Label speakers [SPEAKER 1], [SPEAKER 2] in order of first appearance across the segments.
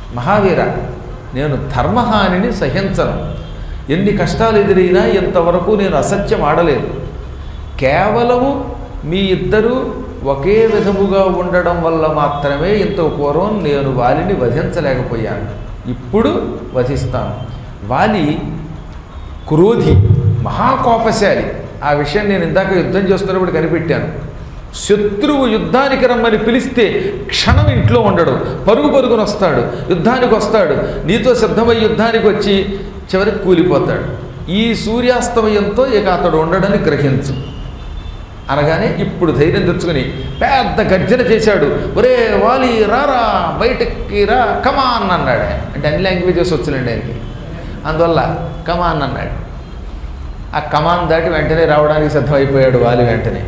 [SPEAKER 1] మహావీర నేను ధర్మహానిని సహించను ఎన్ని కష్టాలు ఎదురైనా ఇంతవరకు నేను అసత్యం ఆడలేదు కేవలము మీ ఇద్దరూ ఒకే విధముగా ఉండడం వల్ల మాత్రమే ఇంత పూర్వం నేను వాలిని వధించలేకపోయాను ఇప్పుడు వధిస్తాను వాలి క్రోధి మహాకోపశాలి ఆ విషయం నేను ఇందాక యుద్ధం చేస్తున్నప్పుడు కనిపెట్టాను శత్రువు యుద్ధానికి రమ్మని పిలిస్తే క్షణం ఇంట్లో ఉండడు పరుగు పరుగున వస్తాడు యుద్ధానికి వస్తాడు నీతో సిద్ధమై యుద్ధానికి వచ్చి చివరికి కూలిపోతాడు ఈ సూర్యాస్తమయంతో ఇక అతడు ఉండడని గ్రహించు అనగానే ఇప్పుడు ధైర్యం తెచ్చుకుని పెద్ద గర్జన చేశాడు ఒరే వాలి రారా బయటకి రా కమాన్ అన్నాడు ఆయన అంటే అన్ని లాంగ్వేజెస్ వచ్చులండి ఆయనకి అందువల్ల కమాన్ అన్నాడు ఆ కమాన్ దాటి వెంటనే రావడానికి సిద్ధమైపోయాడు వాలి వెంటనే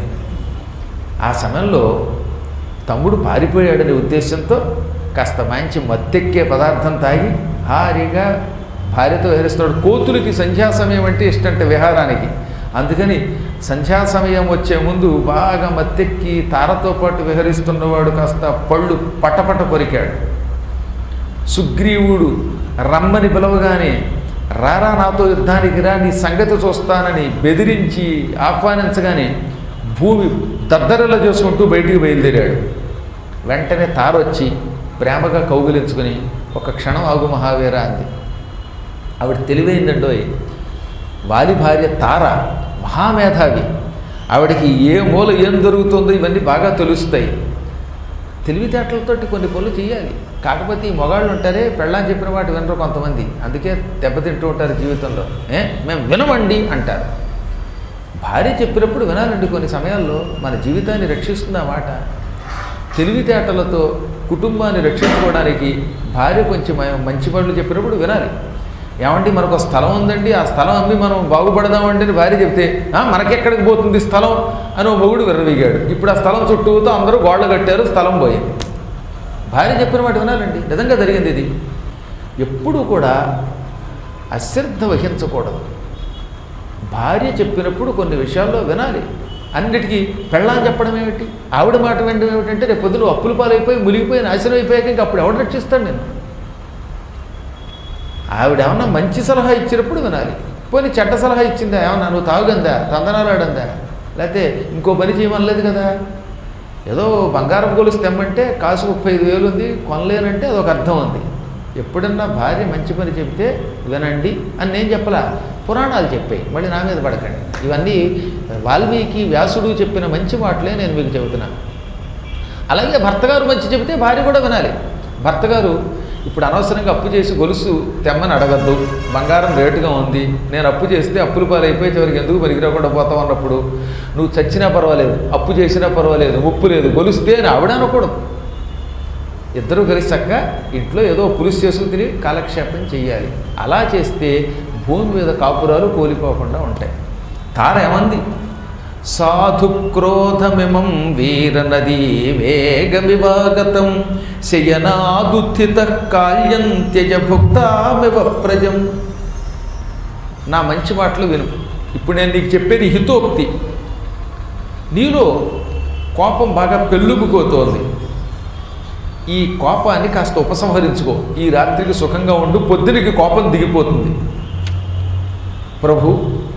[SPEAKER 1] ఆ సమయంలో తమ్ముడు పారిపోయాడనే ఉద్దేశంతో కాస్త మంచి మత్తెక్కే పదార్థం తాగి హారిగా భార్యతో విహరిస్తున్నాడు కోతులకి సంధ్యా సమయం అంటే ఇష్టంట విహారానికి అందుకని సంధ్యా సమయం వచ్చే ముందు బాగా మత్తెక్కి తారతో పాటు విహరిస్తున్నవాడు కాస్త పళ్ళు పటపట కొరికాడు సుగ్రీవుడు రమ్మని పిలవగానే రారా నాతో యుద్ధానికి రా నీ సంగతి చూస్తానని బెదిరించి ఆహ్వానించగానే భూమి దద్దరలో చేసుకుంటూ బయటికి బయలుదేరాడు వెంటనే తారొచ్చి ప్రేమగా కౌగిలించుకుని ఒక క్షణం ఆగు మహావీర అంది ఆవిడ తెలివైందండోయ్ వాలి భార్య తార మహామేధావి ఆవిడకి ఏ మూల ఏం జరుగుతుందో ఇవన్నీ బాగా తెలుస్తాయి తెలివితేటలతోటి కొన్ని పనులు చేయాలి కాకపోతే ఈ మొగాళ్ళు ఉంటారే పెళ్ళని చెప్పిన వాటి వినరు కొంతమంది అందుకే దెబ్బతింటూ ఉంటారు జీవితంలో ఏ మేము వినమండి అంటారు భార్య చెప్పినప్పుడు వినాలండి కొన్ని సమయాల్లో మన జీవితాన్ని రక్షిస్తుంది ఆ మాట తెలివితేటలతో కుటుంబాన్ని రక్షించుకోవడానికి భార్య కొంచెం మంచి పనులు చెప్పినప్పుడు వినాలి ఏమండి మనకు ఒక స్థలం ఉందండి ఆ స్థలం అమ్మి మనం బాగుపడదామండి అని భార్య చెప్తే "ఆ, మనకెక్కడికి పోతుంది స్థలం అని ఓ మొగుడు విర్రవీగాడు ఇప్పుడు ఆ స్థలం చుట్టూతో అందరూ గోడలు కట్టారు స్థలం పోయింది భార్య చెప్పిన మాట వినాలండి నిజంగా జరిగింది ఇది ఎప్పుడూ కూడా అశ్రద్ధ వహించకూడదు భార్య చెప్పినప్పుడు కొన్ని విషయాల్లో వినాలి అన్నిటికీ పెళ్ళాన్ని చెప్పడం ఏమిటి ఆవిడ మాట వినడం ఏమిటంటే రేపు పొద్దున అప్పుల పాలైపోయి మునిగిపోయి నాశనం అయిపోయాక ఇంక అప్పుడు ఎవడు రక్షిస్తాడు నేను ఆవిడ ఏమన్నా మంచి సలహా ఇచ్చినప్పుడు వినాలి పోనీ చెడ్డ సలహా ఇచ్చిందా ఏమన్నా నువ్వు తాగుగందా తందనాలు ఆడందా లేకపోతే ఇంకో పని చేయమనలేదు కదా ఏదో బంగారం గొలుసు తెమ్మంటే కాసు ముప్పై ఐదు వేలు ఉంది కొనలేనంటే అదొక అర్థం ఉంది ఎప్పుడన్నా భార్య మంచి పని చెబితే వినండి అని నేను చెప్పలా పురాణాలు చెప్పాయి మళ్ళీ నా మీద పడకండి ఇవన్నీ వాల్మీకి వ్యాసుడు చెప్పిన మంచి మాటలే నేను మీకు చెబుతున్నాను అలాగే భర్తగారు మంచి చెబితే భార్య కూడా వినాలి భర్తగారు ఇప్పుడు అనవసరంగా అప్పు చేసి గొలుసు తెమ్మని అడగద్దు బంగారం రేటుగా ఉంది నేను అప్పు చేస్తే అప్పులు పాలైపోయి చివరికి ఎందుకు పనికిరాకుండా పోతావు అన్నప్పుడు నువ్వు చచ్చినా పర్వాలేదు అప్పు చేసినా పర్వాలేదు ముప్పు లేదు గొలుస్తే అని ఆవిడ అనకూడదు ఇద్దరూ కలిసి చక్కగా ఇంట్లో ఏదో పులుసు చేసుకుని తిని కాలక్షేపం చేయాలి అలా చేస్తే భూమి మీద కాపురాలు కూలిపోకుండా ఉంటాయి తార ఏమంది సాధు క్రోధమిమం వీరనదీ వేగమివాగతం శయనాదుత్థిత కాళ్యం త్యజ భుక్తామివ ప్రజం నా మంచి మాటలు విను ఇప్పుడు నేను నీకు చెప్పేది హితోక్తి నీలో కోపం బాగా పెళ్ళుబుకోతోంది ఈ కోపాన్ని కాస్త ఉపసంహరించుకో ఈ రాత్రికి సుఖంగా ఉండు పొద్దునికి కోపం దిగిపోతుంది ప్రభు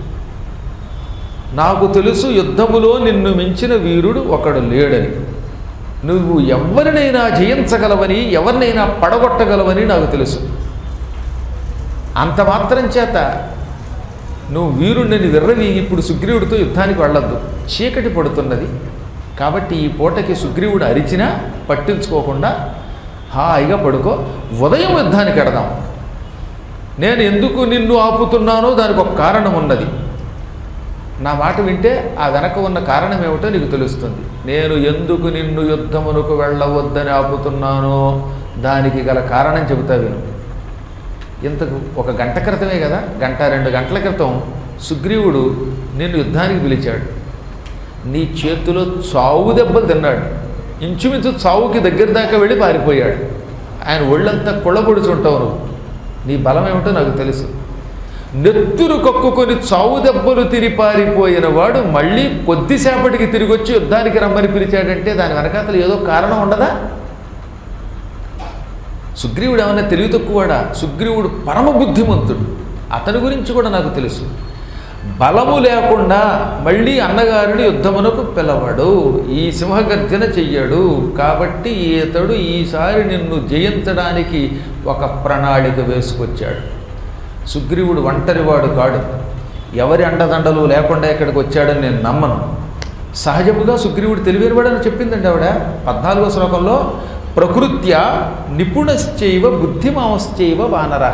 [SPEAKER 1] నాకు తెలుసు యుద్ధములో నిన్ను మించిన వీరుడు ఒకడు లేడని నువ్వు ఎవరినైనా జయించగలవని ఎవరినైనా పడగొట్టగలవని నాకు తెలుసు అంత మాత్రం చేత నువ్వు వీరుణ్ణి విర్రవి ఇప్పుడు సుగ్రీవుడితో యుద్ధానికి వెళ్ళొద్దు చీకటి పడుతున్నది కాబట్టి ఈ పూటకి సుగ్రీవుడు అరిచినా పట్టించుకోకుండా హాయిగా పడుకో ఉదయం యుద్ధానికి ఎడదాం నేను ఎందుకు నిన్ను ఆపుతున్నానో దానికి ఒక కారణం ఉన్నది నా మాట వింటే ఆ వెనక ఉన్న కారణం ఏమిటో నీకు తెలుస్తుంది నేను ఎందుకు నిన్ను యుద్ధమునకు వెళ్ళవద్దని ఆపుతున్నానో దానికి గల కారణం చెబుతా విను ఇంతకు ఒక గంట క్రితమే కదా గంట రెండు గంటల క్రితం సుగ్రీవుడు నిన్ను యుద్ధానికి పిలిచాడు నీ చేతిలో చావు దెబ్బలు తిన్నాడు ఇంచుమించు చావుకి దగ్గర దాకా వెళ్ళి పారిపోయాడు ఆయన ఒళ్ళంతా కుళ్ళబొడుచుంటావు నువ్వు నీ బలం ఏమిటో నాకు తెలుసు నెత్తురు కక్కుకొని చావు దెబ్బలు తిరి పారిపోయిన వాడు మళ్ళీ కొద్దిసేపటికి తిరిగి వచ్చి యుద్ధానికి రమ్మని పిలిచాడంటే దాని వెనకాతలు ఏదో కారణం ఉండదా సుగ్రీవుడు ఏమన్నా తెలివి తక్కువడా సుగ్రీవుడు పరమ బుద్ధిమంతుడు అతని గురించి కూడా నాకు తెలుసు బలము లేకుండా మళ్ళీ అన్నగారిని యుద్ధమునకు పిలవడు ఈ సింహగర్జన చెయ్యడు కాబట్టి ఇతడు ఈసారి నిన్ను జయించడానికి ఒక ప్రణాళిక వేసుకొచ్చాడు సుగ్రీవుడు ఒంటరివాడు కాడు ఎవరి అండదండలు లేకుండా ఇక్కడికి వచ్చాడని నేను నమ్మను సహజముగా సుగ్రీవుడు తెలివినవాడని చెప్పిందండి ఆవిడ పద్నాలుగో శ్లోకంలో ప్రకృత్య నిపుణశ్చైవ బుద్ధిమాంశ్చైవ వానరహ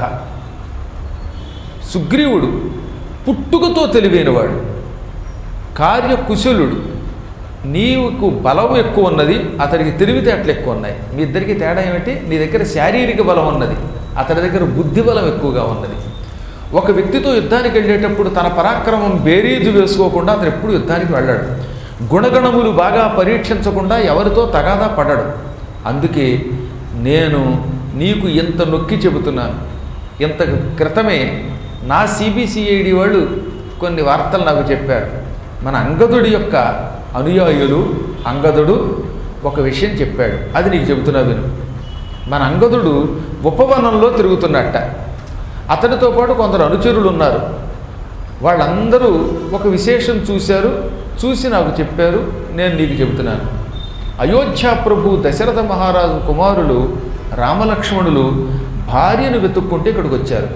[SPEAKER 1] సుగ్రీవుడు పుట్టుకతో తెలివైనవాడు కార్యకుశలుడు నీకు బలం ఎక్కువ ఉన్నది అతడికి తెలివితేటలు ఎక్కువ ఉన్నాయి మీ ఇద్దరికి తేడా ఏమిటి నీ దగ్గర శారీరక బలం ఉన్నది అతడి దగ్గర బుద్ధి బలం ఎక్కువగా ఉన్నది ఒక వ్యక్తితో యుద్ధానికి వెళ్ళేటప్పుడు తన పరాక్రమం బేరీజు వేసుకోకుండా అతను ఎప్పుడు యుద్ధానికి వెళ్ళాడు గుణగణములు బాగా పరీక్షించకుండా ఎవరితో తగాదా పడడు అందుకే నేను నీకు ఎంత నొక్కి చెబుతున్నాను ఇంత క్రితమే నా సిబిసిఐడి వాళ్ళు కొన్ని వార్తలు నాకు చెప్పారు మన అంగదుడి యొక్క అనుయాయులు అంగదుడు ఒక విషయం చెప్పాడు అది నీకు చెబుతున్నా విను మన అంగదుడు ఉపవనంలో తిరుగుతున్నట్ట అతనితో పాటు కొందరు అనుచరులు ఉన్నారు వాళ్ళందరూ ఒక విశేషం చూశారు చూసి నాకు చెప్పారు నేను నీకు చెబుతున్నాను అయోధ్య ప్రభు దశరథ మహారాజు కుమారులు రామలక్ష్మణులు భార్యను వెతుక్కుంటే ఇక్కడికి వచ్చారు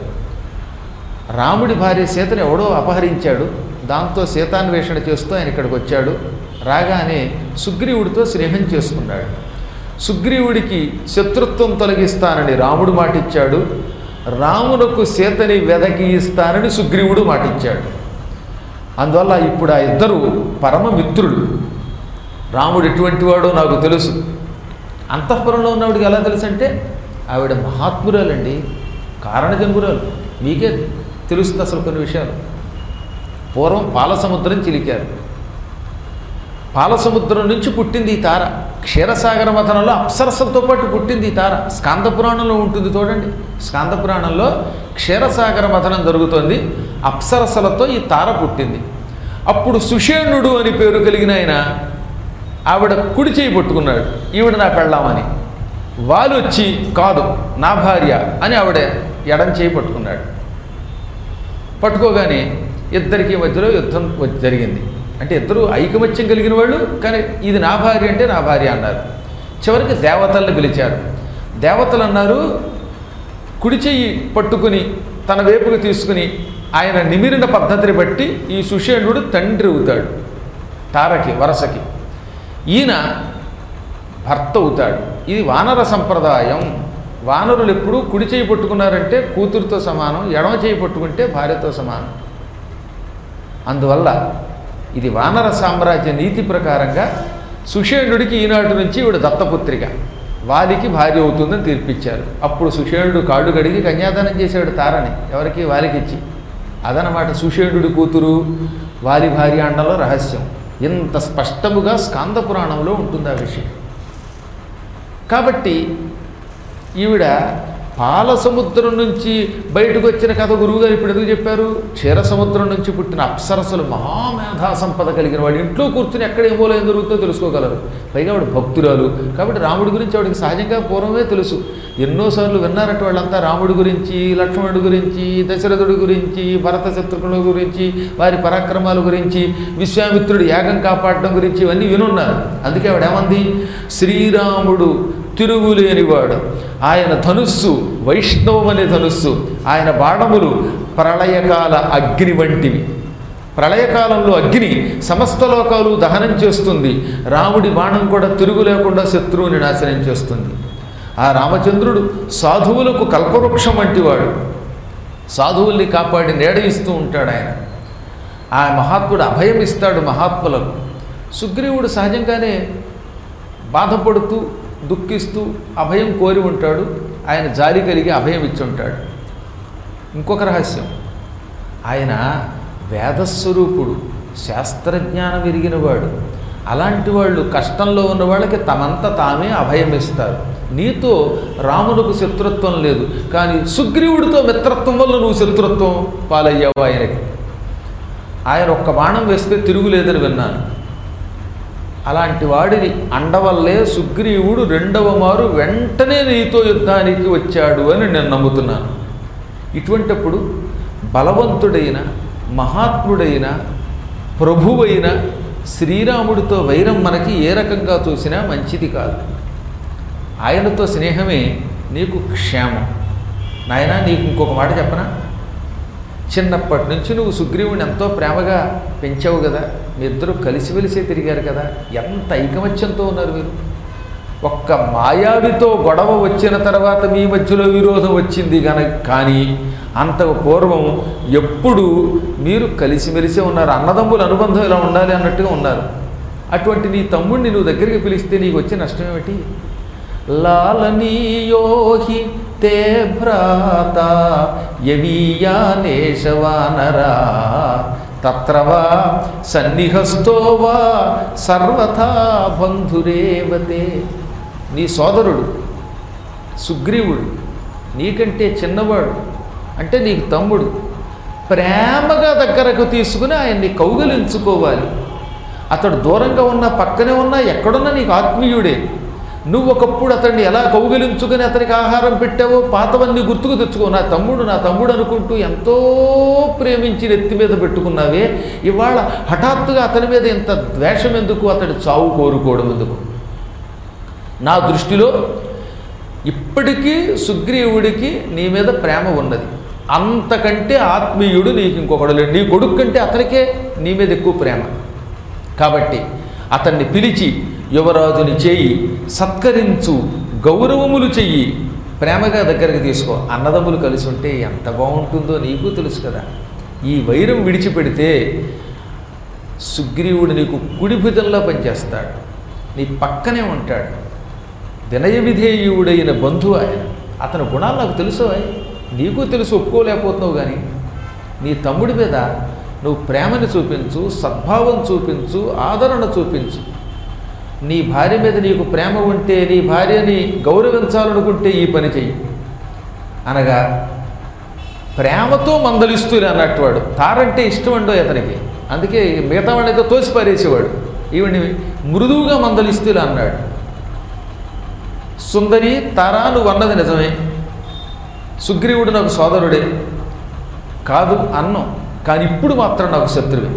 [SPEAKER 1] రాముడి భార్య సీతను ఎవడో అపహరించాడు దాంతో సీతాన్వేషణ చేస్తూ ఆయన ఇక్కడికి వచ్చాడు రాగానే సుగ్రీవుడితో స్నేహం చేసుకున్నాడు సుగ్రీవుడికి శత్రుత్వం తొలగిస్తానని రాముడు మాటిచ్చాడు రామునకు సీతని వెదకి ఇస్తానని సుగ్రీవుడు మాటిచ్చాడు అందువల్ల ఇప్పుడు ఆ ఇద్దరు పరమ మిత్రులు రాముడు ఎటువంటి వాడో నాకు తెలుసు అంతఃపురంలో ఉన్నవాడికి ఎలా తెలుసు అంటే ఆవిడ మహాత్మురాలండి కారణజన్మురాలు మీకే తెలుస్తుంది అసలు కొన్ని విషయాలు పూర్వం పాలసముద్రం చిలికారు పాలసముద్రం నుంచి పుట్టింది ఈ తార క్షీరసాగర మథనంలో అప్సరసలతో పాటు పుట్టింది ఈ తార స్కాంద పురాణంలో ఉంటుంది చూడండి స్కాంద పురాణంలో క్షీరసాగర మథనం జరుగుతోంది అప్సరసలతో ఈ తార పుట్టింది అప్పుడు సుషేణుడు అని పేరు కలిగిన ఆయన ఆవిడ కుడి చేయి పట్టుకున్నాడు ఈవిడ నా పెళ్ళామని వాళ్ళు వచ్చి కాదు నా భార్య అని ఆవిడ ఎడం చేయి పట్టుకున్నాడు పట్టుకోగానే ఇద్దరికి మధ్యలో యుద్ధం వ- జరిగింది అంటే ఇద్దరు ఐకమత్యం కలిగిన వాళ్ళు కానీ ఇది నా భార్య అంటే నా భార్య అన్నారు చివరికి దేవతల్ని పిలిచారు దేవతలు అన్నారు కుడి చెయ్యి పట్టుకుని తన వైపుకు తీసుకుని ఆయన నిమిరిన పద్ధతిని బట్టి ఈ సుషేణుడు తండ్రి అవుతాడు తారకి వరసకి ఈయన భర్త అవుతాడు ఇది వానర సంప్రదాయం వానరులు ఎప్పుడూ కుడి చేయి పట్టుకున్నారంటే కూతురుతో సమానం ఎడమ చేయి పట్టుకుంటే భార్యతో సమానం అందువల్ల ఇది వానర సామ్రాజ్య నీతి ప్రకారంగా సుషేణుడికి ఈనాటి నుంచి ఈవిడ దత్తపుత్రిక వాలికి భార్య అవుతుందని తీర్పిచ్చారు అప్పుడు సుషేణుడు కాళ్ళు గడిగి కన్యాదానం చేశాడు తారని ఎవరికి వాలికి ఇచ్చి అదనమాట సుషేణుడి కూతురు వాలి భార్య అండలో రహస్యం ఇంత స్పష్టముగా స్కాంద పురాణంలో ఉంటుంది ఆ విషయం కాబట్టి ఈవిడ పాల సముద్రం నుంచి బయటకు వచ్చిన కథ గురువుగారు ఇప్పుడు ఎందుకు చెప్పారు క్షీర సముద్రం నుంచి పుట్టిన అప్సరసలు మహామేధా సంపద కలిగిన వాడు ఇంట్లో కూర్చుని ఎక్కడ ఏమో ఏం జరుగుతుందో తెలుసుకోగలరు పైగా ఆవిడ భక్తురాలు కాబట్టి రాముడి గురించి ఆవిడకి సహజంగా పూర్వమే తెలుసు ఎన్నోసార్లు విన్నారట వాళ్ళంతా రాముడి గురించి లక్ష్మణుడి గురించి దశరథుడి గురించి భరత శత్రుఘ్నుల గురించి వారి పరాక్రమాల గురించి విశ్వామిత్రుడు యాగం కాపాడడం గురించి ఇవన్నీ వినున్నారు అందుకే ఆవిడ ఏమంది శ్రీరాముడు తిరుగులేనివాడు ఆయన ధనుస్సు వైష్ణవం అనే ధనుస్సు ఆయన బాణములు ప్రళయకాల అగ్ని వంటివి ప్రళయకాలంలో అగ్ని సమస్త లోకాలు దహనం చేస్తుంది రాముడి బాణం కూడా తిరుగు లేకుండా శత్రువుని నాశనం చేస్తుంది ఆ రామచంద్రుడు సాధువులకు కల్పవృక్షం వంటివాడు సాధువుల్ని కాపాడి నీడ ఇస్తూ ఉంటాడు ఆయన ఆ మహాత్ముడు అభయం ఇస్తాడు మహాత్ములకు సుగ్రీవుడు సహజంగానే బాధపడుతూ దుఃఖిస్తూ అభయం కోరి ఉంటాడు ఆయన జాలి కలిగి అభయం ఇచ్చి ఉంటాడు ఇంకొక రహస్యం ఆయన వేదస్వరూపుడు శాస్త్రజ్ఞానం ఎరిగినవాడు అలాంటి వాళ్ళు కష్టంలో ఉన్న వాళ్ళకి తమంత తామే అభయం ఇస్తారు నీతో రామునకు శత్రుత్వం లేదు కానీ సుగ్రీవుడితో మిత్రత్వం వల్ల నువ్వు శత్రుత్వం పాలయ్యావు ఆయనకి ఆయన ఒక్క బాణం వేస్తే తిరుగులేదని విన్నాను అలాంటి వాడిని అండవల్లే సుగ్రీవుడు రెండవ మారు వెంటనే నీతో యుద్ధానికి వచ్చాడు అని నేను నమ్ముతున్నాను ఇటువంటప్పుడు బలవంతుడైన మహాత్ముడైన ప్రభువైన శ్రీరాముడితో వైరం మనకి ఏ రకంగా చూసినా మంచిది కాదు ఆయనతో స్నేహమే నీకు క్షేమం నాయనా నీకు ఇంకొక మాట చెప్పనా చిన్నప్పటి నుంచి నువ్వు సుగ్రీవుని ఎంతో ప్రేమగా పెంచావు కదా మీ ఇద్దరు కలిసిమెలిసే తిరిగారు కదా ఎంత ఐకమత్యంతో ఉన్నారు మీరు ఒక్క మాయావితో గొడవ వచ్చిన తర్వాత మీ మధ్యలో విరోధం వచ్చింది కనుక కానీ అంతకు పూర్వం ఎప్పుడు మీరు కలిసిమెలిసే ఉన్నారు అన్నదమ్ముల అనుబంధం ఇలా ఉండాలి అన్నట్టుగా ఉన్నారు అటువంటి నీ తమ్ముడిని నువ్వు దగ్గరికి పిలిస్తే నీకు వచ్చే నష్టం ఏమిటి లాలనీయోహి తే భ్రాత యవీయానేశవానరా తత్రవా సన్నిహస్తో వా సర్వథా బంధురేవతే నీ సోదరుడు సుగ్రీవుడు నీకంటే చిన్నవాడు అంటే నీకు తమ్ముడు ప్రేమగా దగ్గరకు తీసుకుని ఆయన్ని కౌగలించుకోవాలి అతడు దూరంగా ఉన్నా పక్కనే ఉన్నా ఎక్కడున్నా నీకు ఆత్మీయుడే నువ్వు ఒకప్పుడు అతన్ని ఎలా కౌగిలించుకొని అతనికి ఆహారం పెట్టావో పాతవన్నీ గుర్తుకు తెచ్చుకో నా తమ్ముడు నా తమ్ముడు అనుకుంటూ ఎంతో ప్రేమించి నెత్తి మీద పెట్టుకున్నావే ఇవాళ హఠాత్తుగా అతని మీద ఇంత ద్వేషం ఎందుకు అతడి చావు కోరుకోవడం ఎందుకు నా దృష్టిలో ఇప్పటికీ సుగ్రీవుడికి నీ మీద ప్రేమ ఉన్నది అంతకంటే ఆత్మీయుడు నీకు ఇంకొకడు లేడు నీ కొడుకు కంటే అతనికే నీ మీద ఎక్కువ ప్రేమ కాబట్టి అతన్ని పిలిచి యువరాజుని చేయి సత్కరించు గౌరవములు చెయ్యి ప్రేమగా దగ్గరికి తీసుకో అన్నదమ్ములు కలిసి ఉంటే ఎంత బాగుంటుందో నీకు తెలుసు కదా ఈ వైరం విడిచిపెడితే సుగ్రీవుడు నీకు కుడి భుజంలో పనిచేస్తాడు నీ పక్కనే ఉంటాడు వినయ విధేయుడైన బంధువు ఆయన అతని గుణాలు నాకు తెలుసు అయ్. నీకు తెలుసు ఒప్పుకోలేకపోతున్నావు కానీ నీ తమ్ముడి మీద నువ్వు ప్రేమని చూపించు సద్భావం చూపించు ఆదరణ చూపించు నీ భార్య మీద నీకు ప్రేమ ఉంటే నీ భార్యని గౌరవించాలనుకుంటే ఈ పని చెయ్యి అనగా ప్రేమతో మందలిస్తూనే అన్నట్టు వాడు తారంటే ఇష్టం అండో అతనికి అందుకే మిగతా వాడితో తోసి పారేసేవాడు ఈవిని మృదువుగా మందలిస్తూ అన్నాడు సుందరి తారా నువ్వు అన్నది నిజమే సుగ్రీవుడు నాకు సోదరుడే కాదు అన్నం కానీ ఇప్పుడు మాత్రం నాకు శత్రువే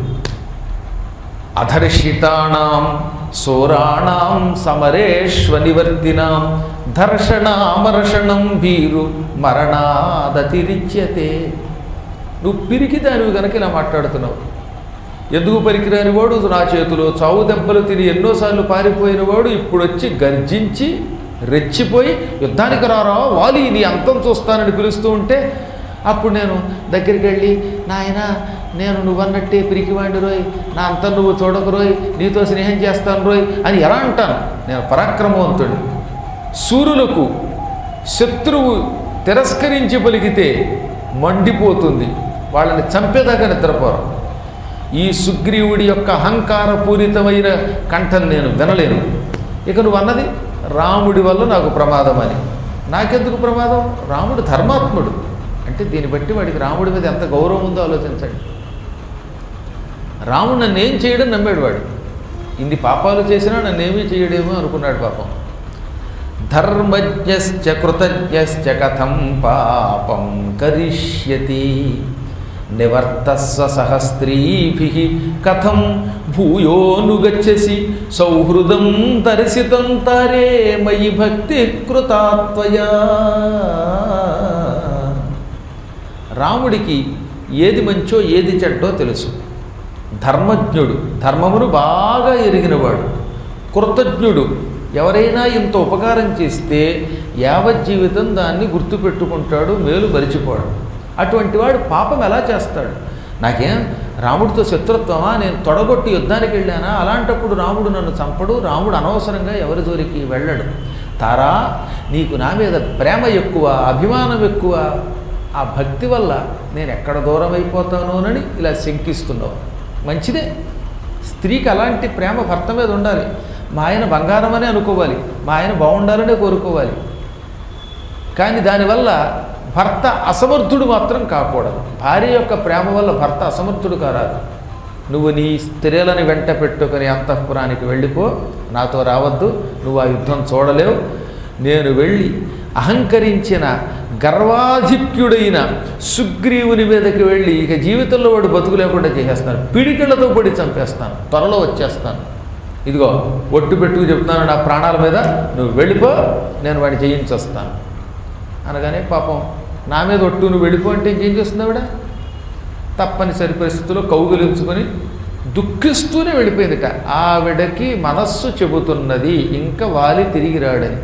[SPEAKER 1] అధర్షితాణం సోరాణం సమరేష్వ నివర్తినాం ధర్షణామర్షణం భీరు మరణాదతిరిచ్యతే నువ్వు పిరికి దానివి గనక ఇలా మాట్లాడుతున్నావు ఎందుకు పనికిరాని వాడు నా చేతిలో చావు దెబ్బలు తిని ఎన్నోసార్లు పారిపోయిన వాడు ఇప్పుడు వచ్చి గర్జించి రెచ్చిపోయి యుద్ధానికి రారా వాలి నీ అంతం చూస్తానని పిలుస్తూ ఉంటే అప్పుడు నేను దగ్గరికి వెళ్ళి నాయన నేను నువ్వన్నట్టే పిరికివాడి రోయ్ నా అంతం నువ్వు చూడకు రోయ్ నీతో స్నేహం చేస్తాను రోయ్ అని ఎలా అంటాను నేను పరాక్రమవంతుడు సూర్యులకు శత్రువు తిరస్కరించి పలికితే మండిపోతుంది వాళ్ళని చంపేదాకా నిద్రపోరు ఈ సుగ్రీవుడి యొక్క అహంకారపూరితమైన కంఠం నేను వినలేను ఇక నువ్వు అన్నది రాముడి వల్ల నాకు ప్రమాదం అని నాకెందుకు ప్రమాదం రాముడు ధర్మాత్ముడు అంటే దీన్ని బట్టి వాడికి రాముడి మీద ఎంత గౌరవం ఉందో ఆలోచించండి రాముడు నన్ను ఏం చేయడం నమ్మాడు వాడు ఇన్ని పాపాలు చేసినా నన్ను ఏమీ చేయడేమో అనుకున్నాడు పాపం ధర్మజ్ఞశ్చ కృతజ్ఞశ్చ కథం పాపం కరిష్యతి నివర్తస్వ సహస్త్రీభి కథం భూయోనుగచ్చసి సౌహృదం దర్శితం తారే మయి భక్తి కృతాత్వయా రాముడికి ఏది మంచో ఏది చెడ్డో తెలుసు ధర్మజ్ఞుడు ధర్మమును బాగా ఎరిగినవాడు కృతజ్ఞుడు ఎవరైనా ఇంత ఉపకారం చేస్తే యావజ్జీవితం దాన్ని గుర్తుపెట్టుకుంటాడు మేలు మరిచిపోడు అటువంటి వాడు పాపం ఎలా చేస్తాడు నాకేం రాముడితో శత్రుత్వమా నేను తొడగొట్టి యుద్ధానికి వెళ్ళానా అలాంటప్పుడు రాముడు నన్ను చంపడు రాముడు అనవసరంగా ఎవరి జోలికి వెళ్ళడు తారా నీకు నా మీద ప్రేమ ఎక్కువ అభిమానం ఎక్కువ ఆ భక్తి వల్ల నేను ఎక్కడ దూరం అయిపోతానోనని ఇలా శంకిస్తున్నావు మంచిదే స్త్రీకి అలాంటి ప్రేమ భర్త మీద ఉండాలి మా ఆయన బంగారం అనే అనుకోవాలి మా ఆయన బాగుండాలనే కోరుకోవాలి కానీ దానివల్ల భర్త అసమర్థుడు మాత్రం కాకూడదు భార్య యొక్క ప్రేమ వల్ల భర్త అసమర్థుడు కారాదు నువ్వు నీ స్త్రీలను వెంట పెట్టుకొని అంతఃపురానికి వెళ్ళిపో నాతో రావద్దు నువ్వు ఆ యుద్ధం చూడలేవు నేను వెళ్ళి అహంకరించిన గర్వాధిక్యుడైన సుగ్రీవుని మీదకి వెళ్ళి ఇక జీవితంలో వాడు బతుకు లేకుండా చేసేస్తాను పిడికిళ్లతో పడి చంపేస్తాను త్వరలో వచ్చేస్తాను ఇదిగో ఒట్టు పెట్టుకు చెప్తున్నాను నా ప్రాణాల మీద నువ్వు వెళ్ళిపో నేను వాడిని చేయించొస్తాను అనగానే పాపం నా మీద ఒట్టు నువ్వు వెళ్ళిపో అంటే ఇంకేం చేస్తుంది ఆవిడ తప్పనిసరి పరిస్థితుల్లో కౌగులించుకొని దుఃఖిస్తూనే వెళ్ళిపోయిందిట ఆవిడకి మనస్సు చెబుతున్నది ఇంకా వాలి తిరిగి రాడని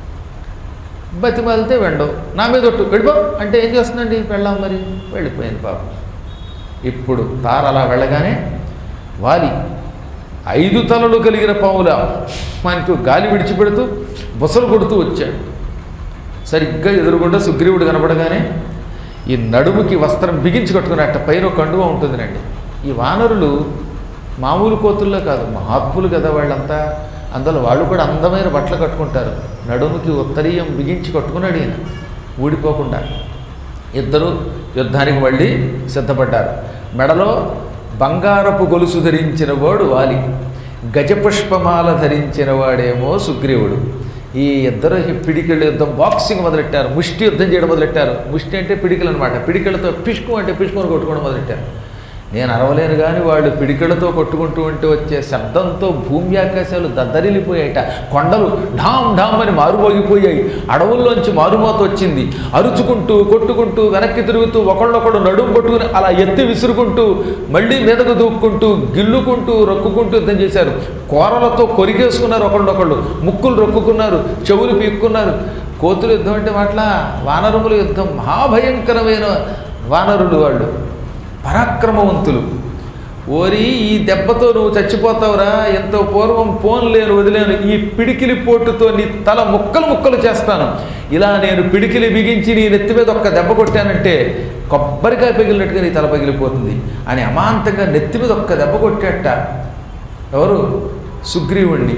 [SPEAKER 1] బతిమాలితే వెండవు నా మీద ఒట్టు వెళ్ళిపో అంటే ఏం చేస్తుందండి వెళ్ళాం మరి వెళ్ళిపోయింది పాపం ఇప్పుడు తార అలా వెళ్ళగానే వాలి ఐదు తలలు కలిగిన పావుల మనకు గాలి విడిచిపెడుతూ బుసలు కొడుతూ వచ్చాడు సరిగ్గా ఎదురుగుండా సుగ్రీవుడు కనపడగానే ఈ నడుముకి వస్త్రం బిగించి కట్టుకున్నట్ట పైన ఒక కండువ ఉంటుందినండి ఈ వానరులు మామూలు కోతుల్లో కాదు మహాత్ములు కదా వాళ్ళంతా అందులో వాళ్ళు కూడా అందమైన బట్టలు కట్టుకుంటారు నడుముకి ఉత్తరీయం బిగించి కట్టుకున్నాడు ఈయన ఊడిపోకుండా ఇద్దరు యుద్ధానికి మళ్ళీ సిద్ధపడ్డారు మెడలో బంగారపు గొలుసు ధరించిన వాడు వాలి గజపుష్పమాల ధరించిన వాడేమో సుగ్రీవుడు ఈ ఇద్దరు ఈ పిడికిళ్ళ యుద్ధం బాక్సింగ్ మొదలెట్టారు ముష్టి యుద్ధం చేయడం మొదలెట్టారు ముష్టి అంటే పిడికిలు అనమాట పిడికిళ్ళతో పిష్కు అంటే పిష్కుని కొట్టుకోవడం మొదలెట్టారు నేను అరవలేను కానీ వాళ్ళు పిడికిళ్ళతో కొట్టుకుంటూ ఉంటే వచ్చే శబ్దంతో భూమి ఆకాశాలు దద్దరిల్లిపోయాయట కొండలు ఢామ్ ఢామ్ అని మారుమోగిపోయాయి అడవుల్లోంచి మారుమోత వచ్చింది అరుచుకుంటూ కొట్టుకుంటూ వెనక్కి తిరుగుతూ ఒకళ్ళొకడు నడుము పట్టుకుని అలా ఎత్తి విసురుకుంటూ మళ్ళీ మీదకు దూక్కుంటూ గిల్లుకుంటూ రొక్కుకుంటూ యుద్ధం చేశారు కూరలతో కొరికేసుకున్నారు ఒకళ్ళొకళ్ళు ముక్కులు రొక్కుకున్నారు చెవులు పీక్కున్నారు కోతులు యుద్ధం అంటే మాట్లా వానరముల యుద్ధం మహాభయంకరమైన వానరులు వాళ్ళు పరాక్రమవంతులు ఓరి ఈ దెబ్బతో నువ్వు చచ్చిపోతావురా ఎంతో పూర్వం పోన్ లేను వదిలేను ఈ పిడికిలి పోటుతో నీ తల ముక్కలు ముక్కలు చేస్తాను ఇలా నేను పిడికిలి బిగించి నీ నెత్తి మీద ఒక్క దెబ్బ కొట్టానంటే కొబ్బరికాయ పగిలినట్టుగా నీ తల పగిలిపోతుంది అని అమాంతంగా నెత్తి మీద ఒక్క దెబ్బ కొట్టేట ఎవరు సుగ్రీవుణ్ణి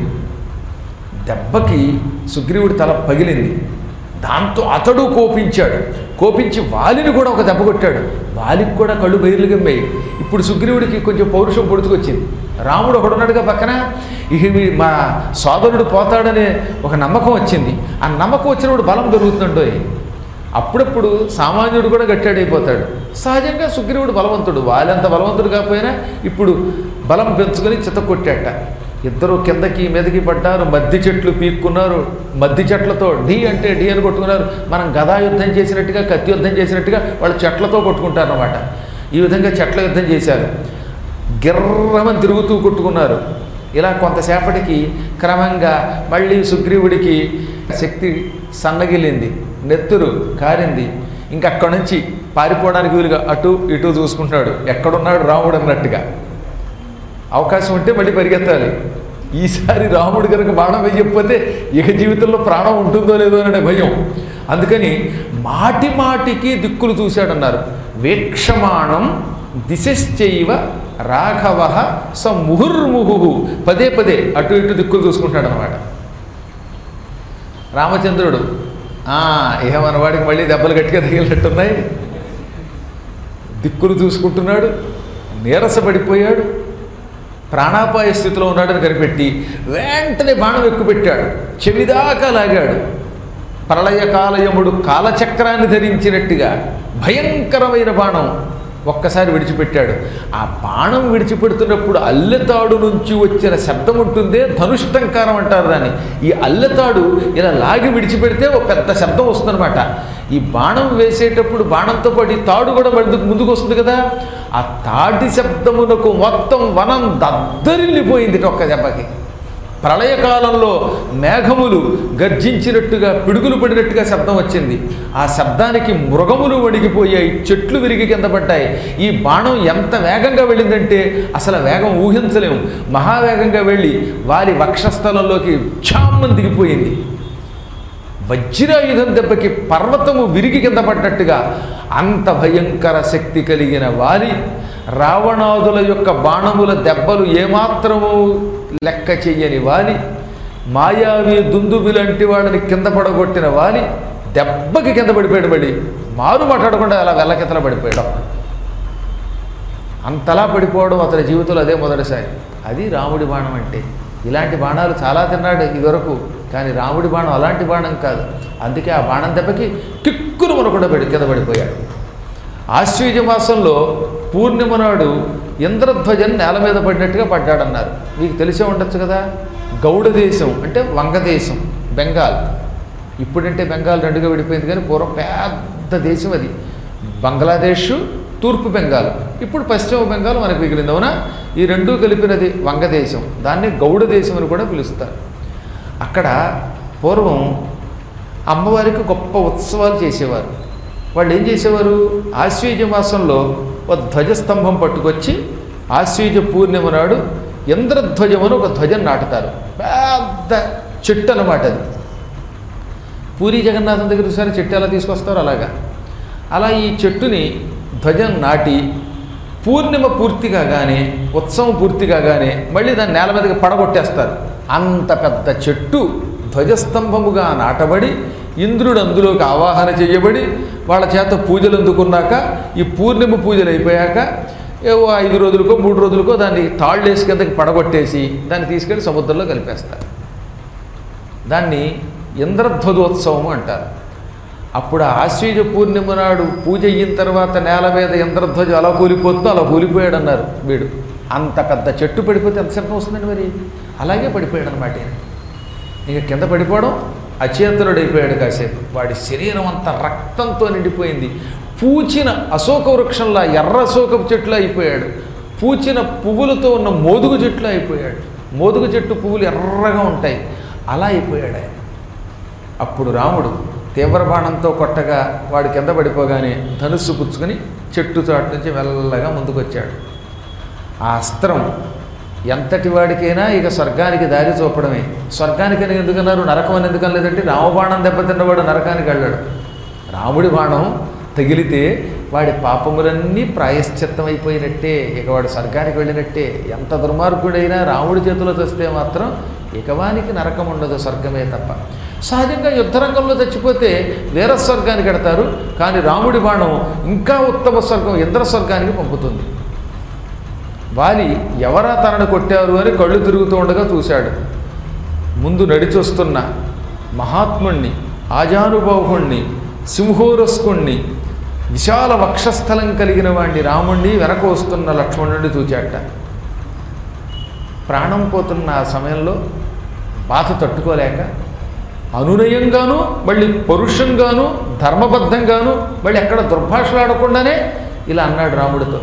[SPEAKER 1] దెబ్బకి సుగ్రీవుడి తల పగిలింది దాంతో అతడు కోపించాడు కోపించి వాలిని కూడా ఒక దెబ్బ కొట్టాడు వాలికి కూడా కళ్ళు బయలు గమ్మాయి ఇప్పుడు సుగ్రీవుడికి కొంచెం పౌరుషం పొడుచుకొచ్చింది రాముడు ఒకడున్నాడుగా పక్కన ఇక వీ- మా సోదరుడు పోతాడనే ఒక నమ్మకం వచ్చింది ఆ నమ్మకం వచ్చినప్పుడు బలం పెరుగుతుండో అప్పుడప్పుడు సామాన్యుడు కూడా గట్టాడైపోతాడు సహజంగా సుగ్రీవుడు బలవంతుడు వాళ్ళంత బలవంతుడు కాకపోయినా ఇప్పుడు బలం పెంచుకొని చిత్త కొట్టాట ఇద్దరు కిందకి మీదకి పడ్డారు మద్ది చెట్లు పీక్కున్నారు మద్ది చెట్లతో ఢీ అంటే ఢీ అని కొట్టుకున్నారు మనం గదా యుద్ధం చేసినట్టుగా కత్తి యుద్ధం చేసినట్టుగా వాళ్ళు చెట్లతో కొట్టుకుంటారు అన్నమాట ఈ విధంగా చెట్ల యుద్ధం చేశారు గిర్రమని తిరుగుతూ కొట్టుకున్నారు ఇలా కొంతసేపటికి క్రమంగా మళ్ళీ సుగ్రీవుడికి శక్తి సన్నగిలింది నెత్తురు కారింది ఇంకా అక్కడి నుంచి పారిపోవడానికి వీలుగా అటు ఇటు చూసుకుంటున్నాడు ఎక్కడున్నాడు రాముడు అన్నట్టుగా అవకాశం ఉంటే మళ్ళీ పరిగెత్తాలి ఈసారి రాముడు కనుక బాణం వేయకపోతే ఇక జీవితంలో ప్రాణం ఉంటుందో లేదో అనే భయం అందుకని మాటి మాటికి దిక్కులు చూశాడన్నారు వీక్షమాణం దిశశ్చైవ రాఘవ స ముహుర్ముహు పదే పదే అటు ఇటు దిక్కులు చూసుకుంటాడు అనమాట రామచంద్రుడు "ఆ, ఇహ మన వాడికి మళ్ళీ దెబ్బలు గట్టిగా తగిలినట్టున్నాయి దిక్కులు చూసుకుంటున్నాడు నీరసపడిపోయాడు ప్రాణాపాయ స్థితిలో ఉన్నాడని కనిపెట్టి వెంటనే బాణం ఎక్కుపెట్టాడు చెవిదాకా లాగాడు ప్రళయకాలయముడు కాలచక్రాన్ని ధరించినట్టుగా భయంకరమైన బాణం ఒక్కసారి విడిచిపెట్టాడు ఆ బాణం విడిచిపెడుతున్నప్పుడు అల్లెతాడు నుంచి వచ్చిన శబ్దం ఉంటుందే ధనుష్టంకారం అంటారు దాన్ని ఈ అల్లెతాడు ఇలా లాగి విడిచిపెడితే ఒక పెద్ద శబ్దం వస్తుందన్నమాట ఈ బాణం వేసేటప్పుడు బాణంతో పాటు ఈ తాడు కూడా ముందుకు ముందుకు వస్తుంది కదా ఆ తాటి శబ్దమునకు మొత్తం వనం దద్దరిల్లిపోయింది ఒక్క దెబ్బకి ప్రళయకాలంలో మేఘములు గర్జించినట్టుగా పిడుగులు పడినట్టుగా శబ్దం వచ్చింది ఆ శబ్దానికి మృగములు వణిగిపోయాయి చెట్లు విరిగి కింద పడ్డాయి ఈ బాణం ఎంత వేగంగా వెళ్ళిందంటే అసలు ఆ వేగం ఊహించలేము మహావేగంగా వెళ్ళి వారి వక్షస్థలంలోకి ఛామ్మని దిగిపోయింది వజ్రాయుధం దెబ్బకి పర్వతము విరిగి కింద పడ్డట్టుగా అంత భయంకర శక్తి కలిగిన వారి రావణాదుల యొక్క బాణముల దెబ్బలు ఏమాత్రము లెక్క చెయ్యని వాలి మాయావి దుందుబి లాంటి వాడిని కింద పడగొట్టిన వాలి దెబ్బకి కింద పడిపోయాడు పడి మారు మాట్లాడకుండా అలా వెల్లకితల పడిపోయాడు అంతలా పడిపోవడం అతని జీవితంలో అదే మొదటిసారి అది రాముడి బాణం అంటే ఇలాంటి బాణాలు చాలా తిన్నాడు ఇదివరకు కానీ రాముడి బాణం అలాంటి బాణం కాదు అందుకే ఆ బాణం దెబ్బకి టిక్కును మనకుండా పడి కింద పడిపోయాడు ఆశ్వీజ మాసంలో పూర్ణిమ నాడు ఇంద్రధ్వజం నేల మీద పడినట్టుగా పడ్డాడన్నారు మీకు తెలిసే ఉండొచ్చు కదా గౌడ దేశం అంటే వంగదేశం బెంగాల్ ఇప్పుడంటే బెంగాల్ రెండుగా విడిపోయింది కానీ పూర్వం పెద్ద దేశం అది బంగ్లాదేశ్ తూర్పు బెంగాల్ ఇప్పుడు పశ్చిమ బెంగాల్ మనకు మిగిలింది అవునా ఈ రెండూ కలిపినది వంగదేశం దాన్ని గౌడ దేశం అని కూడా పిలుస్తారు అక్కడ పూర్వం అమ్మవారికి గొప్ప ఉత్సవాలు చేసేవారు వాళ్ళు ఏం చేసేవారు ఆశ్వీజ మాసంలో ఒక ధ్వజస్తంభం పట్టుకొచ్చి ఆశ్వీజ పూర్ణిమ నాడు ఇంద్రధ్వజం అని ఒక ధ్వజం నాటుతారు పెద్ద చెట్టు అనమాట అది పూరి జగన్నాథం దగ్గర చూసారు చెట్టు ఎలా తీసుకొస్తారో అలాగా అలా ఈ చెట్టుని ధ్వజం నాటి పూర్ణిమ పూర్తి కాగానే ఉత్సవం పూర్తి కాగానే మళ్ళీ దాన్ని నేల మీదకి పడగొట్టేస్తారు అంత పెద్ద చెట్టు ధ్వజస్తంభముగా నాటబడి ఇంద్రుడు అందులోకి ఆవాహన చేయబడి వాళ్ళ చేత పూజలు అందుకున్నాక ఈ పూర్ణిమ పూజలు అయిపోయాక ఏవో ఐదు రోజులకో మూడు రోజులకో దాన్ని తాళ్ళేసి కిందకి పడగొట్టేసి దాన్ని తీసుకెళ్ళి సముద్రంలో కలిపేస్తారు దాన్ని ఇంద్రధ్వజోత్సవం అంటారు అప్పుడు ఆ ఆశ్వీజ పూర్ణిమ నాడు పూజ అయిన తర్వాత నేల మీద ఇంద్రధ్వజం అలా కూలిపోతుందో అలా కూలిపోయాడు అన్నారు వీడు అంత పెద్ద చెట్టు పడిపోతే ఎంత శబ్దం వస్తుందండి మరి అలాగే పడిపోయాడు అనమాట ఈయన ఇక కింద పడిపోవడం అచేతనుడైపోయాడు కాసేపు వాడి శరీరం అంతా రక్తంతో నిండిపోయింది పూచిన అశోక వృక్షంలా ఎర్ర అశోకపు చెట్లు అయిపోయాడు పూచిన పువ్వులతో ఉన్న మోదుగు చెట్లు అయిపోయాడు మోదుగు చెట్టు పువ్వులు ఎర్రగా ఉంటాయి అలా అయిపోయాడు ఆయన అప్పుడు రాముడు తీవ్రబాణంతో కొట్టగా వాడు కింద పడిపోగానే ధనుస్సు పుచ్చుకొని చెట్టు చాటు నుంచి మెల్లగా ముందుకొచ్చాడు ఆ అస్త్రం ఎంతటి వాడికైనా ఇక స్వర్గానికి దారి చూపడమే స్వర్గానికి ఎందుకన్నారు నరకం అని ఎందుకని లేదంటే రామబాణం దెబ్బతిన్నవాడు నరకానికి వెళ్ళాడు రాముడి బాణం తగిలితే వాడి పాపములన్నీ ప్రాయశ్చిత్తం అయిపోయినట్టే ఇక వాడు స్వర్గానికి వెళ్ళినట్టే ఎంత దుర్మార్గుడైనా రాముడి చేతిలో చస్తే మాత్రం ఇక వానికి నరకం ఉండదు స్వర్గమే తప్ప సహజంగా యుద్ధరంగంలో చచ్చిపోతే వీర స్వర్గానికి ఎడతారు కానీ రాముడి బాణం ఇంకా ఉత్తమ స్వర్గం ఇంద్ర స్వర్గానికి పంపుతుంది వాలి ఎవరా తనను కొట్టారు అని కళ్ళు తిరుగుతూ ఉండగా చూశాడు ముందు నడిచొస్తున్న మహాత్ముణ్ణి ఆజానుబాహుణ్ణి సింహోరస్కుణ్ణి విశాల వక్షస్థలం కలిగిన వాణ్ణి రాముణ్ణి వెనక వస్తున్న లక్ష్మణుడిని చూచాట ప్రాణం పోతున్న ఆ సమయంలో బాధ తట్టుకోలేక అనునయంగాను మళ్ళీ పరుషంగాను ధర్మబద్ధంగాను మళ్ళీ ఎక్కడ దుర్భాషలాడకుండానే ఇలా అన్నాడు రాముడితో